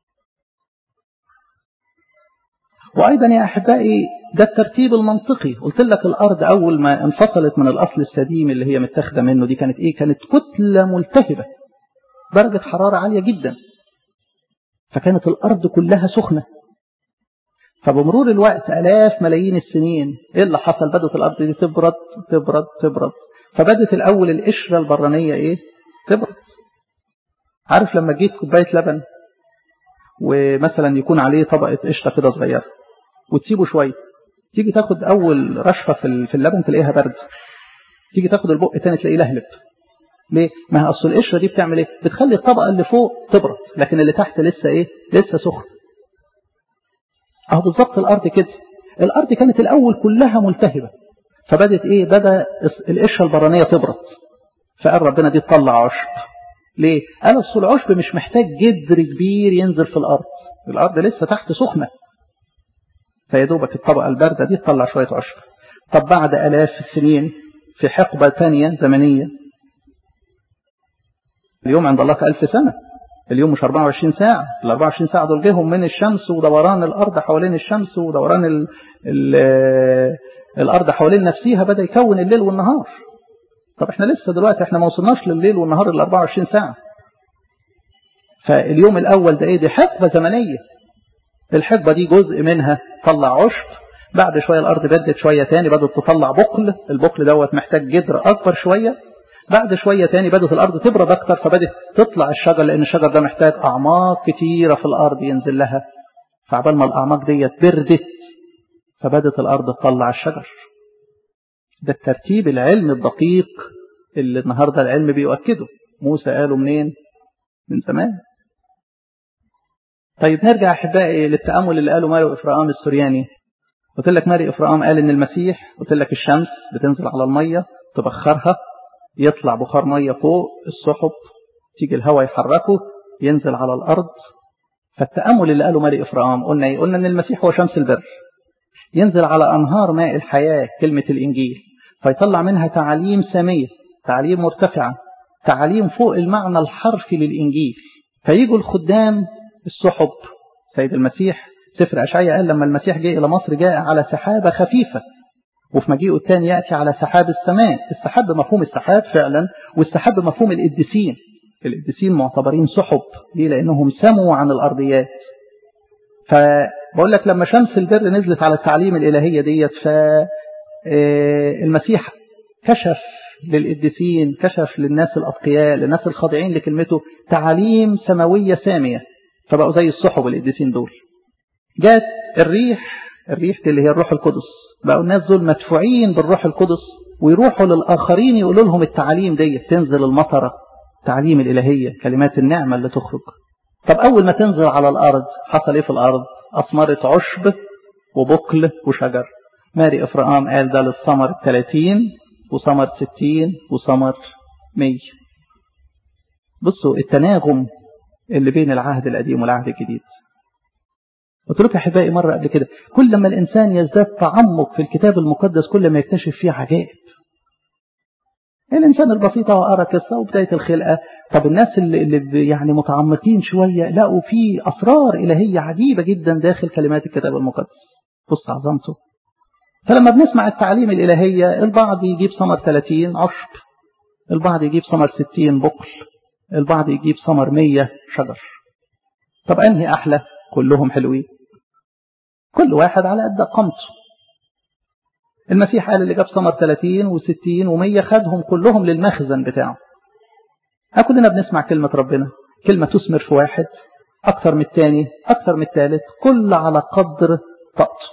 وأيضا يا أحبائي ده الترتيب المنطقي قلت لك الأرض أول ما انفصلت من الأصل السديم اللي هي متاخده منه دي كانت إيه كانت كتلة ملتهبة درجة حرارة عالية جدا فكانت الأرض كلها سخنة فبمرور الوقت آلاف ملايين السنين إيه اللي حصل بدأت الأرض دي تبرد تبرد تبرد فبدت الأول القشرة البرانية إيه تبرد عارف لما جيت كوباية لبن ومثلا يكون عليه طبقة قشطة كده صغيرة وتسيبه شوية تيجي تاخد أول رشفة في اللبن تلاقيها برد تيجي تاخد البق تاني تلاقيه لهلب ليه؟ ما هي أصل القشرة دي بتعمل إيه؟ بتخلي الطبقة اللي فوق تبرد لكن اللي تحت لسه إيه؟ لسه سخن أهو بالظبط الأرض كده الأرض كانت الأول كلها ملتهبة فبدت إيه؟ بدأ القشرة البرانية تبرد فقال ربنا دي تطلع عشب ليه؟ قال أصل العشب مش محتاج جدر كبير ينزل في الأرض الأرض لسه تحت سخنة فيدوبك الطبقة الباردة دي تطلع شوية عشب طب بعد ألاف السنين في حقبة ثانية زمنية اليوم عند الله كألف سنة اليوم مش 24 ساعة ال 24 ساعة دول جيهم من الشمس ودوران الأرض حوالين الشمس ودوران ال ال الأرض حوالين نفسها بدأ يكون الليل والنهار طب احنا لسه دلوقتي احنا ما وصلناش لليل والنهار ال 24 ساعة فاليوم الأول ده ايه دي حقبة زمنية الحقبة دي جزء منها طلع عشب بعد شوية الأرض بدت شوية تاني بدأت تطلع بقل البقل دوت محتاج جدر أكبر شوية بعد شوية تاني بدأت الأرض تبرد أكتر فبدأت تطلع الشجر لأن الشجر ده محتاج أعماق كتيرة في الأرض ينزل لها فعبال ما الأعماق ديت بردت فبدأت الأرض تطلع الشجر ده الترتيب العلمي الدقيق اللي النهاردة العلم بيؤكده موسى قاله منين من زمان طيب نرجع أحبائي للتأمل اللي قاله ماري إفرام السورياني قلت لك ماري إفرام قال إن المسيح قلت لك الشمس بتنزل على المية تبخرها يطلع بخار مية فوق السحب تيجي الهواء يحركه ينزل على الأرض فالتأمل اللي قاله ماري إفرام قلنا إيه؟ قلنا إن المسيح هو شمس البر ينزل على أنهار ماء الحياة كلمة الإنجيل فيطلع منها تعاليم سامية تعاليم مرتفعة تعاليم فوق المعنى الحرفي للإنجيل فيجوا الخدام السحب سيد المسيح سفر أشعية قال لما المسيح جاء إلى مصر جاء على سحابة خفيفة وفي مجيئه الثاني يأتي على سحاب السماء السحاب بمفهوم السحاب فعلا والسحاب بمفهوم القديسين القديسين معتبرين سحب ليه لأنهم سموا عن الأرضيات فبقول لك لما شمس البر نزلت على التعليم الإلهية ديت فالمسيح كشف للقديسين كشف للناس الأتقياء للناس الخاضعين لكلمته تعاليم سماوية سامية فبقوا زي السحب القديسين دول جات الريح الريح دي اللي هي الروح القدس بقوا الناس دول مدفوعين بالروح القدس ويروحوا للآخرين يقولوا لهم التعاليم دي تنزل المطرة تعليم الإلهية كلمات النعمة اللي تخرج طب أول ما تنزل على الأرض حصل إيه في الأرض أثمرت عشب وبقل وشجر ماري إفرام قال ده للثمر الثلاثين وثمر ستين وثمر مية بصوا التناغم اللي بين العهد القديم والعهد الجديد قلت لك احبائي مره قبل كده كل ما الانسان يزداد تعمق في الكتاب المقدس كل ما يكتشف فيه عجائب الانسان البسيط هو قرا قصه وبدايه الخلقه طب الناس اللي, اللي يعني متعمقين شويه لقوا في اسرار الهيه عجيبه جدا داخل كلمات الكتاب المقدس بص عظمته فلما بنسمع التعليم الالهيه البعض يجيب ثمر 30 عشب البعض يجيب ثمر 60 بقل البعض يجيب ثمر 100 شجر طب انهي احلى كلهم حلوين كل واحد على قد قامته المسيح قال اللي جاب ثمر 30 و60 و100 خدهم كلهم للمخزن بتاعه كلنا بنسمع كلمة ربنا كلمة تثمر في واحد أكثر من الثاني أكثر من الثالث كل على قدر طاقته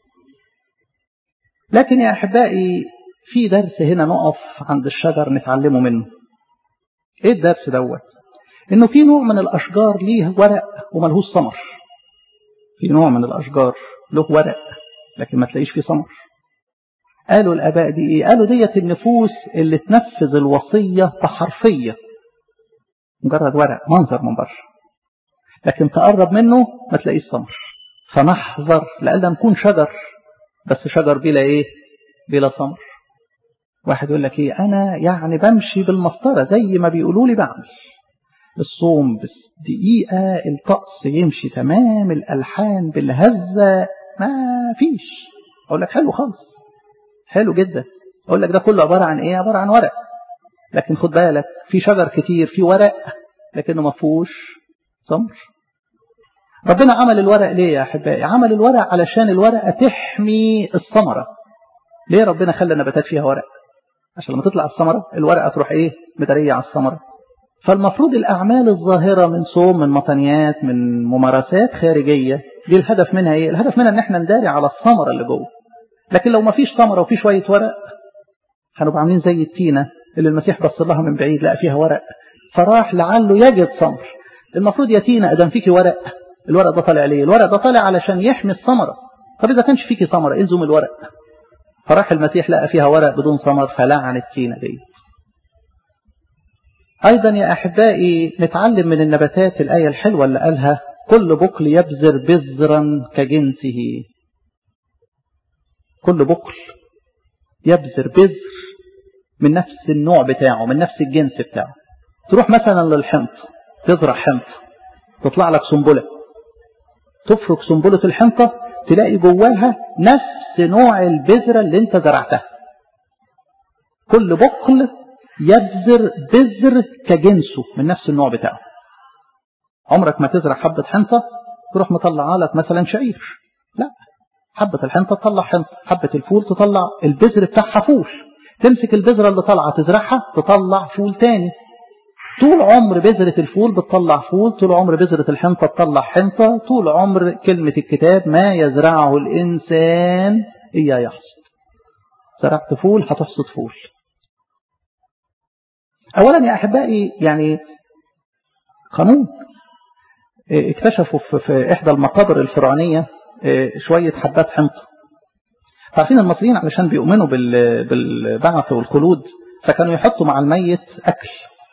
لكن يا أحبائي في درس هنا نقف عند الشجر نتعلمه منه ايه الدرس دوت انه في نوع من الاشجار ليه ورق وملهوش ثمر في نوع من الاشجار له ورق لكن ما تلاقيش فيه ثمر قالوا الاباء دي ايه قالوا ديت النفوس اللي تنفذ الوصيه بحرفيه مجرد ورق منظر من بره لكن تقرب منه ما تلاقيش ثمر فنحذر لألا نكون شجر بس شجر بلا ايه بلا ثمر واحد يقول لك ايه انا يعني بمشي بالمسطره زي ما بيقولوا لي بعمل الصوم بس دقيقة الطقس يمشي تمام الألحان بالهزة ما فيش أقول لك حلو خالص حلو جدا أقول لك ده كله عبارة عن إيه عبارة عن ورق لكن خد بالك في شجر كتير في ورق لكنه ما فيهوش ثمر ربنا عمل الورق ليه يا أحبائي عمل الورق علشان الورقة تحمي الثمرة ليه ربنا خلى النباتات فيها ورق عشان لما تطلع الثمرة الورقة تروح ايه مدرية على الثمرة فالمفروض الأعمال الظاهرة من صوم من مطنيات من ممارسات خارجية دي الهدف منها ايه الهدف منها ان احنا نداري على الثمرة اللي جوه لكن لو ما فيش ثمرة وفي شوية ورق هنبقى عاملين زي التينة اللي المسيح بص لها من بعيد لقى فيها ورق فراح لعله يجد ثمر المفروض يا تينة ادم فيكي ورق الورق ده طالع ليه الورق ده طالع علشان يحمي الثمرة طب اذا كانش فيكي ثمرة الزم الورق فراح المسيح لقى فيها ورق بدون ثمر فلعن التينة دي أيضا يا أحبائي نتعلم من النباتات الآية الحلوة اللي قالها كل بقل يبذر بذرا كجنسه كل بقل يبذر بذر من نفس النوع بتاعه من نفس الجنس بتاعه تروح مثلا للحنط تزرع حنط تطلع لك سنبلة تفرك سنبلة الحنطة تلاقي جواها نفس نوع البذرة اللي انت زرعتها كل بقل يبذر بذر كجنسه من نفس النوع بتاعه عمرك ما تزرع حبة حنطة تروح مطلعها لك مثلا شعير لا حبة الحنطة تطلع حنطة حبة الفول تطلع البذر بتاعها فول تمسك البذرة اللي طالعة تزرعها تطلع فول تاني طول عمر بذرة الفول بتطلع فول طول عمر بذرة الحنطة تطلع حنطة طول عمر كلمة الكتاب ما يزرعه الإنسان إياه يحصد زرعت فول هتحصد فول أولا يا أحبائي يعني قانون اكتشفوا في إحدى المقابر الفرعونية شوية حبات حنطة عارفين المصريين علشان بيؤمنوا بالبعث والخلود فكانوا يحطوا مع الميت أكل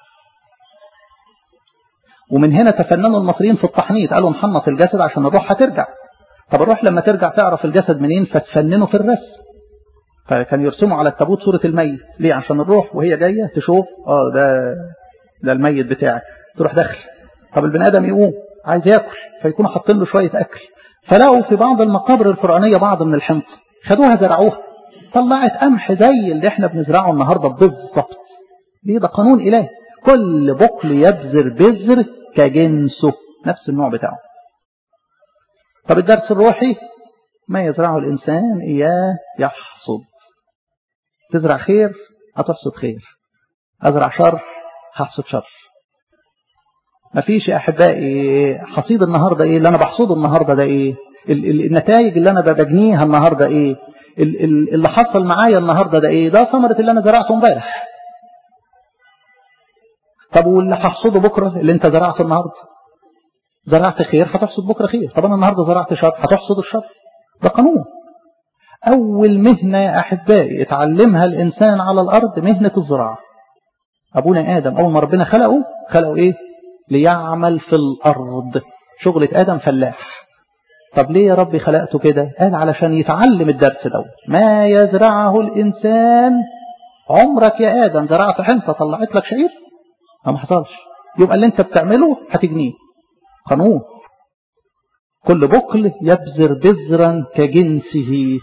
ومن هنا تفننوا المصريين في التحنيط قالوا نحنط الجسد عشان الروح هترجع طب الروح لما ترجع تعرف الجسد منين فتفننوا في الرسم فكان يرسموا على التابوت صورة الميت ليه عشان الروح وهي جاية تشوف اه ده ده الميت بتاعك تروح داخل طب البني ادم يقوم عايز ياكل فيكونوا حاطين له شوية اكل فلقوا في بعض المقابر الفرعونية بعض من الحنطة خدوها زرعوها طلعت قمح زي اللي احنا بنزرعه النهارده بالظبط ليه ده قانون الهي كل بقل يبذر بذر كجنسه نفس النوع بتاعه طب الدرس الروحي ما يزرعه الإنسان إياه يحصد تزرع خير هتحصد خير أزرع شر هحصد شر مفيش يا أحبائي حصيد النهاردة إيه اللي أنا بحصده النهاردة ده إيه النتائج اللي أنا بجنيها النهاردة إيه اللي حصل معايا النهاردة ده إيه ده ثمرة اللي أنا زرعته امبارح طب واللي هحصده بكرة اللي انت زرعته النهاردة زرعت خير هتحصد بكرة خير طب انا النهاردة زرعت شر هتحصد الشر ده قانون اول مهنة يا احبائي اتعلمها الانسان على الارض مهنة الزراعة ابونا ادم اول ما ربنا خلقه خلقه ايه ليعمل في الارض شغلة ادم فلاح طب ليه يا ربي خلقته كده قال علشان يتعلم الدرس ده ما يزرعه الانسان عمرك يا ادم زرعت حنطة طلعت لك شعير ما حصلش يبقى اللي انت بتعمله هتجنيه قانون كل بقل يبذر بذرا كجنسه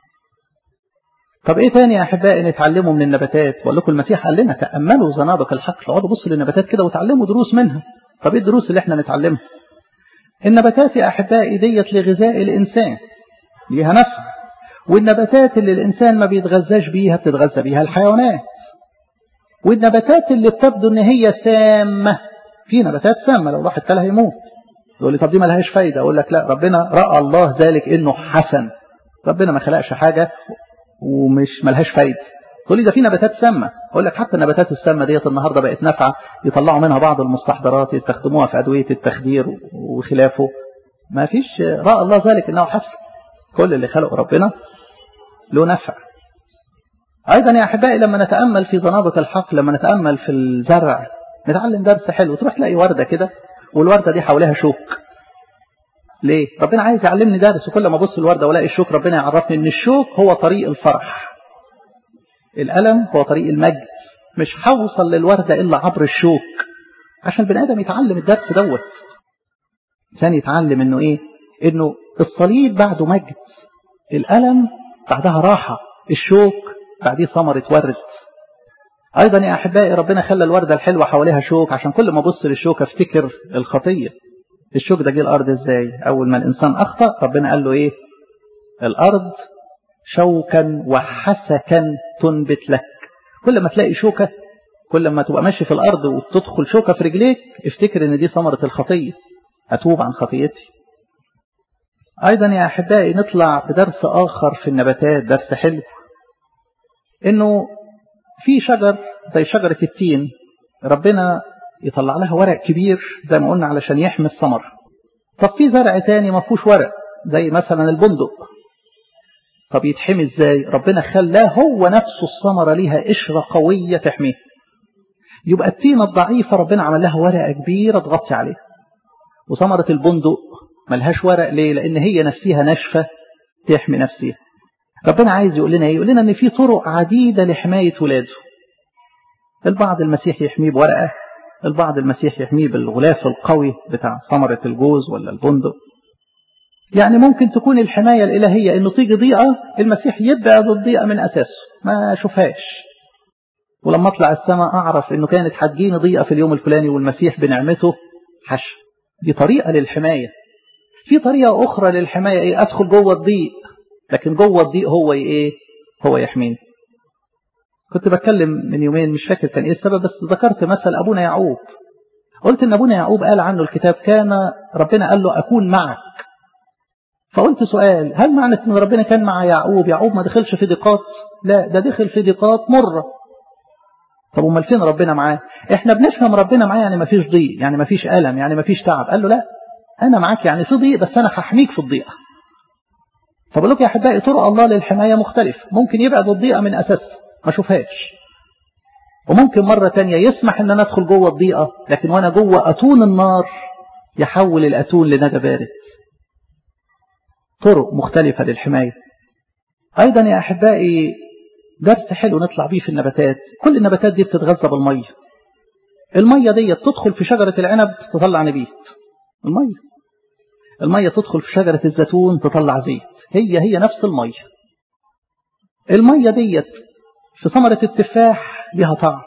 طب ايه تاني يا احبائي نتعلمه من النباتات بقول لكم المسيح قال لنا تاملوا زنابق الحقل اقعدوا بصوا للنباتات كده وتعلموا دروس منها طب ايه الدروس اللي احنا نتعلمها النباتات يا احبائي ديت لغذاء الانسان ليها نفع والنباتات اللي الإنسان ما بيتغذاش بيها بتتغذى بيها الحيوانات والنباتات اللي بتبدو ان هي سامة في نباتات سامة لو راح كلها يموت يقول لي طب دي ما لهاش فايدة اقول لك لا ربنا رأى الله ذلك انه حسن ربنا ما خلقش حاجة ومش ملهاش فايدة تقول لي ده في نباتات سامة اقول لك حتى النباتات السامة ديت النهاردة بقت نافعة يطلعوا منها بعض المستحضرات يستخدموها في أدوية التخدير وخلافه ما فيش رأى الله ذلك انه حسن كل اللي خلقه ربنا له نفع أيضا يا أحبائي لما نتأمل في ضنابة الحق لما نتأمل في الزرع نتعلم درس حلو تروح تلاقي وردة كده والوردة دي حواليها شوك ليه؟ ربنا عايز يعلمني درس وكل ما ابص الوردة والاقي الشوك ربنا يعرفني ان الشوك هو طريق الفرح الألم هو طريق المجد مش هوصل للوردة إلا عبر الشوك عشان البني آدم يتعلم الدرس دوت ثاني يتعلم انه ايه انه الصليب بعده مجد الألم بعدها راحة الشوك بعديه ثمرة ورد أيضا يا أحبائي ربنا خلى الوردة الحلوة حواليها شوك عشان كل ما أبص للشوك أفتكر الخطية الشوك ده جه الأرض إزاي أول ما الإنسان أخطأ ربنا قال له إيه الأرض شوكا وحسكا تنبت لك كل ما تلاقي شوكة كل ما تبقى ماشي في الأرض وتدخل شوكة في رجليك افتكر إن دي ثمرة الخطية أتوب عن خطيتي أيضا يا أحبائي نطلع بدرس آخر في النباتات درس حلو إنه في شجر زي شجرة التين ربنا يطلع لها ورق كبير زي ما قلنا علشان يحمي الثمر طب في زرع تاني ما فيهوش ورق زي مثلا البندق طب يتحمي ازاي ربنا خلاه هو نفسه الثمرة ليها قشرة قوية تحميه يبقى التينة الضعيفة ربنا عمل لها ورقة كبيرة تغطي عليها وثمرة البندق ملهاش ورق ليه لان هي نفسها ناشفة تحمي نفسها ربنا عايز يقول لنا ايه يقول لنا ان في طرق عديدة لحماية ولاده البعض المسيح يحميه بورقة البعض المسيح يحميه بالغلاف القوي بتاع ثمرة الجوز ولا البندق يعني ممكن تكون الحماية الإلهية انه تيجي ضيقة المسيح يبعد الضيقة من أساسه ما شوفهاش ولما اطلع السماء اعرف انه كانت هتجيني ضيقة في اليوم الفلاني والمسيح بنعمته حش دي طريقة للحماية في طريقة أخرى للحماية إيه أدخل جوه الضيق لكن جوه الضيق هو إيه هو يحميني كنت بتكلم من يومين مش فاكر كان إيه السبب بس ذكرت مثل أبونا يعقوب قلت إن أبونا يعقوب قال عنه الكتاب كان ربنا قال له أكون معك فقلت سؤال هل معنى إن ربنا كان مع يعقوب يعقوب ما دخلش في ضيقات لا ده دخل في ضيقات مرة طب امال فين ربنا معاه احنا بنفهم ربنا معاه يعني ما فيش ضيق يعني ما فيش ألم يعني ما فيش تعب قال له لا أنا معاك يعني في ضيق بس أنا هحميك في الضيقة فبقول لك يا أحبائي طرق الله للحماية مختلفة ممكن يبعد الضيقة من أساس ما أشوفهاش وممكن مرة تانية يسمح أن أنا أدخل جوه الضيقة لكن وأنا جوه أتون النار يحول الأتون لندى بارد طرق مختلفة للحماية أيضا يا أحبائي درس حلو نطلع بيه في النباتات كل النباتات دي بتتغذى بالمية المية دي تدخل في شجرة العنب تطلع نبيت المية المية تدخل في شجرة الزيتون تطلع زيت هي هي نفس المية المية ديت في ثمرة التفاح ليها طعم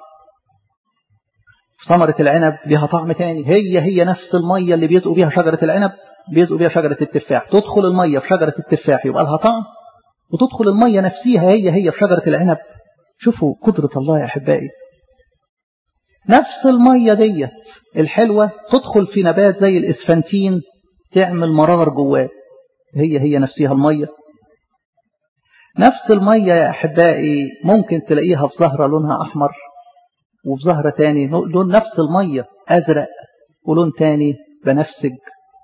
في ثمرة العنب ليها طعم تاني هي هي نفس المية اللي بيزقوا بيها شجرة العنب بيزقوا بيها شجرة التفاح تدخل المية في شجرة التفاح يبقى لها طعم وتدخل المية نفسها هي هي في شجرة العنب شوفوا قدرة الله يا أحبائي نفس المية ديت الحلوة تدخل في نبات زي الإسفنتين تعمل مرار جواه هي هي نفسها المية نفس المية يا أحبائي ممكن تلاقيها في زهرة لونها أحمر وفي زهرة تاني لون نفس المية أزرق ولون تاني بنفسج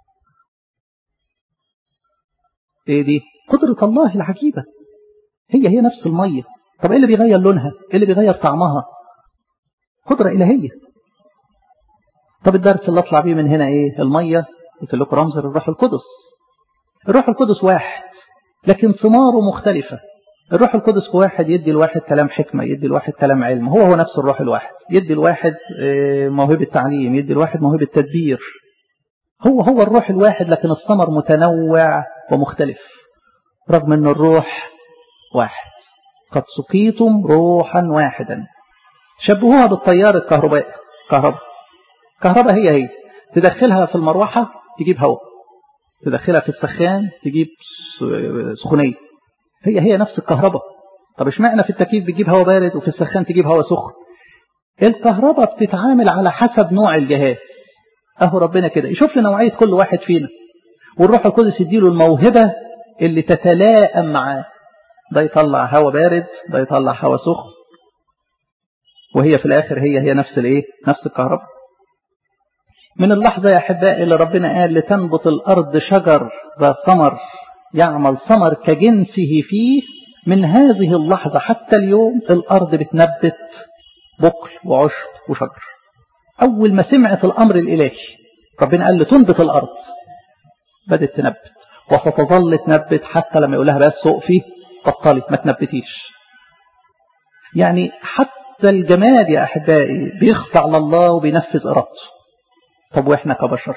ايه دي قدرة الله العجيبة هي هي نفس المية طب ايه اللي بيغير لونها ايه اللي بيغير طعمها قدرة إلهية طب الدرس اللي اطلع بيه من هنا ايه المية قلت لكم رمز الروح القدس الروح القدس واحد لكن ثماره مختلفة الروح القدس في واحد يدي الواحد كلام حكمة يدي الواحد كلام علم هو هو نفس الروح الواحد يدي الواحد موهبة تعليم يدي الواحد موهبة تدبير هو هو الروح الواحد لكن الثمر متنوع ومختلف رغم ان الروح واحد قد سقيتم روحا واحدا شبهوها بالطيار الكهربائي كهرباء كهرباء هي هي تدخلها في المروحة تجيب هواء تدخلها في السخان تجيب سخونيه هي هي نفس الكهرباء طب اشمعنى في التكييف بتجيب هواء بارد وفي السخان تجيب هواء سخن الكهرباء بتتعامل على حسب نوع الجهاز اهو ربنا كده يشوف لي نوعيه كل واحد فينا والروح القدس يديله الموهبه اللي تتلائم معاه ده يطلع هواء بارد ده يطلع هواء سخن وهي في الاخر هي هي نفس الايه نفس الكهرباء من اللحظة يا أحبائي اللي ربنا قال لتنبت الأرض شجر ذا ثمر يعمل ثمر كجنسه فيه من هذه اللحظة حتى اليوم الأرض بتنبت بقل وعشب وشجر أول ما سمعت الأمر الإلهي ربنا قال لتنبت الأرض بدأت تنبت وستظل تنبت حتى لما يقولها بس سقفي بطلي ما تنبتيش يعني حتى الجماد يا أحبائي بيخضع لله وبينفذ إرادته طب وإحنا كبشر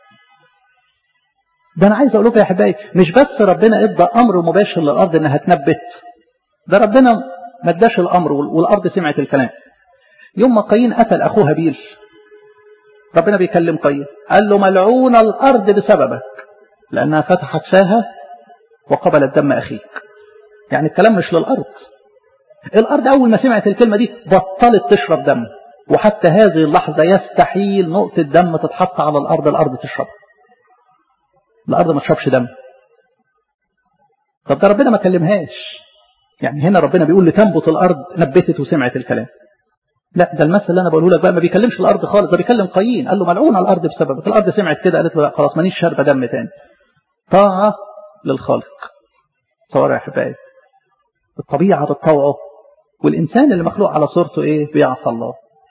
ده أنا عايز أقول لكم يا أحبائي مش بس ربنا إدى أمر مباشر للأرض إنها تنبت ده ربنا ما اداش الأمر والأرض سمعت الكلام يوم ما قايين قتل أخوه هابيل ربنا بيكلم قايين قال له ملعون الأرض بسببك لأنها فتحت فاها وقبلت دم أخيك يعني الكلام مش للأرض الأرض أول ما سمعت الكلمة دي بطلت تشرب دم وحتى هذه اللحظة يستحيل نقطة دم تتحط على الأرض الأرض تشرب الأرض ما تشربش دم طب ده ربنا ما كلمهاش يعني هنا ربنا بيقول لتنبت الأرض نبتت وسمعت الكلام لا ده المثل اللي أنا بقوله لك بقى ما بيكلمش الأرض خالص ده بيكلم قايين قال له ملعون الأرض بسببك الأرض سمعت كده قالت له لا خلاص مانيش شاربة دم تاني طاعة للخالق صور يا حبايبي الطبيعة بتطوعه والإنسان اللي مخلوق على صورته إيه بيعصى الله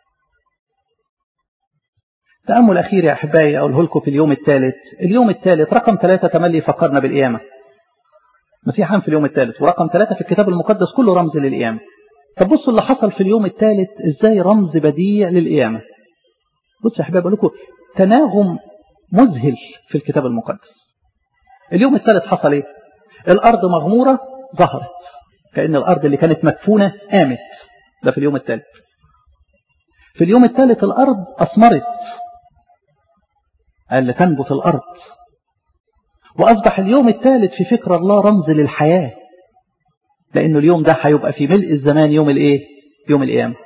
تأمل أخير يا أحبائي أقوله لكم في اليوم الثالث اليوم الثالث رقم ثلاثة تملي فكرنا بالقيامة مسيحان في اليوم الثالث ورقم ثلاثة في الكتاب المقدس كله رمز للقيامة طب بصوا اللي حصل في اليوم الثالث ازاي رمز بديع للقيامة بصوا يا أحبائي لكم تناغم مذهل في الكتاب المقدس اليوم الثالث حصل ايه الأرض مغمورة ظهرت كأن الأرض اللي كانت مدفونة قامت ده في اليوم الثالث في اليوم الثالث الأرض أثمرت قال لتنبت الأرض وأصبح اليوم الثالث في فكر الله رمز للحياة لأنه اليوم ده هيبقى في ملء الزمان يوم الإيه؟ يوم القيامة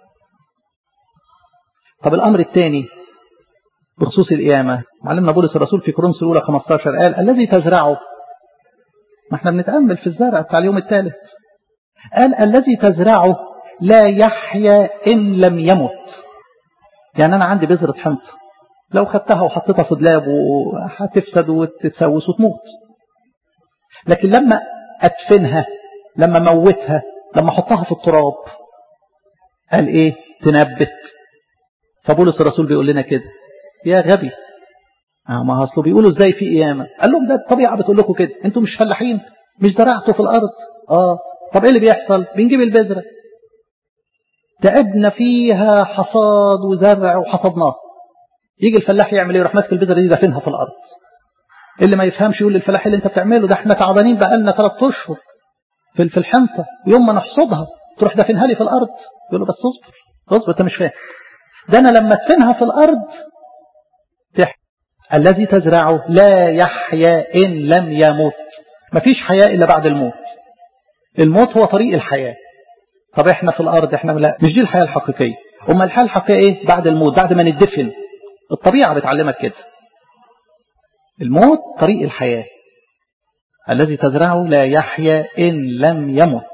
طب الأمر الثاني بخصوص القيامة معلمنا بولس الرسول في كورنثوس الأولى 15 قال الذي تزرعه ما احنا بنتأمل في الزرع بتاع اليوم الثالث قال الذي تزرعه لا يحيا إن لم يمت يعني أنا عندي بذرة حنطة لو خدتها وحطيتها في دلاب وهتفسد وتتسوس وتموت لكن لما أدفنها لما موتها لما أحطها في التراب قال إيه تنبت فبولس الرسول بيقول لنا كده يا غبي آه ما أصله بيقولوا إزاي في قيامة قال لهم ده الطبيعة بتقول لكم كده أنتم مش فلاحين مش زرعتوا في الأرض آه طب إيه اللي بيحصل بنجيب البذرة تعبنا فيها حصاد وزرع وحصدناه يجي الفلاح يعمل ايه يروح ماسك البذره دي دافنها في الارض اللي ما يفهمش يقول للفلاح اللي انت بتعمله ده احنا تعبانين بقى لنا ثلاث اشهر في في الحنطه ويوم ما نحصدها تروح دافنها لي في الارض يقول له بس اصبر اصبر انت مش فاهم ده انا لما ادفنها في الارض تحت الذي تزرعه لا يحيا ان لم يموت مفيش حياه الا بعد الموت الموت هو طريق الحياه طب احنا في الارض احنا لا مش دي الحياه الحقيقيه امال الحياه الحقيقيه ايه بعد الموت بعد ما ندفن الطبيعة بتعلمك كده الموت طريق الحياة الذي تزرعه لا يحيا إن لم يمت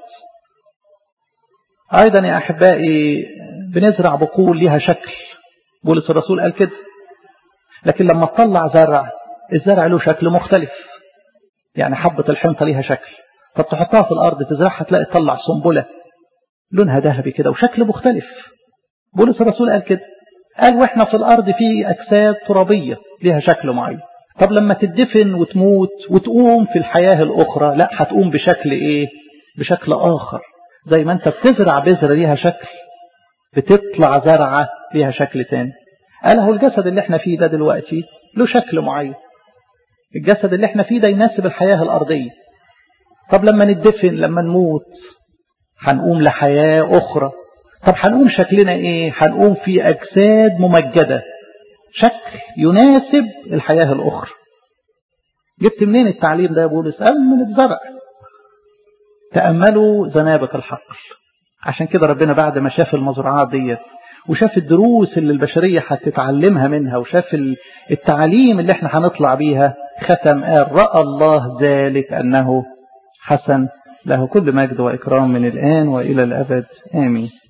أيضا يا أحبائي بنزرع بقول لها شكل بولس الرسول قال كده لكن لما تطلع زرع الزرع له شكل مختلف يعني حبة الحنطة ليها شكل طب تحطها في الأرض تزرعها تلاقي تطلع سنبلة لونها ذهبي كده وشكل مختلف بولس الرسول قال كده قال واحنا في الارض في اجساد ترابيه ليها شكل معين طب لما تدفن وتموت وتقوم في الحياه الاخرى لا هتقوم بشكل ايه بشكل اخر زي ما انت بتزرع بذره ليها شكل بتطلع زرعه ليها شكل تاني قال هو الجسد اللي احنا فيه ده دلوقتي له شكل معين الجسد اللي احنا فيه ده يناسب الحياه الارضيه طب لما ندفن لما نموت هنقوم لحياه اخرى طب هنقوم شكلنا ايه هنقوم في اجساد ممجدة شكل يناسب الحياة الاخرى جبت منين التعليم ده يا بولس قال من الزرع تأملوا زنابق الحقل عشان كده ربنا بعد ما شاف المزرعات ديت وشاف الدروس اللي البشرية هتتعلمها منها وشاف التعليم اللي احنا هنطلع بيها ختم قال رأى الله ذلك أنه حسن له كل مجد وإكرام من الآن وإلى الأبد آمين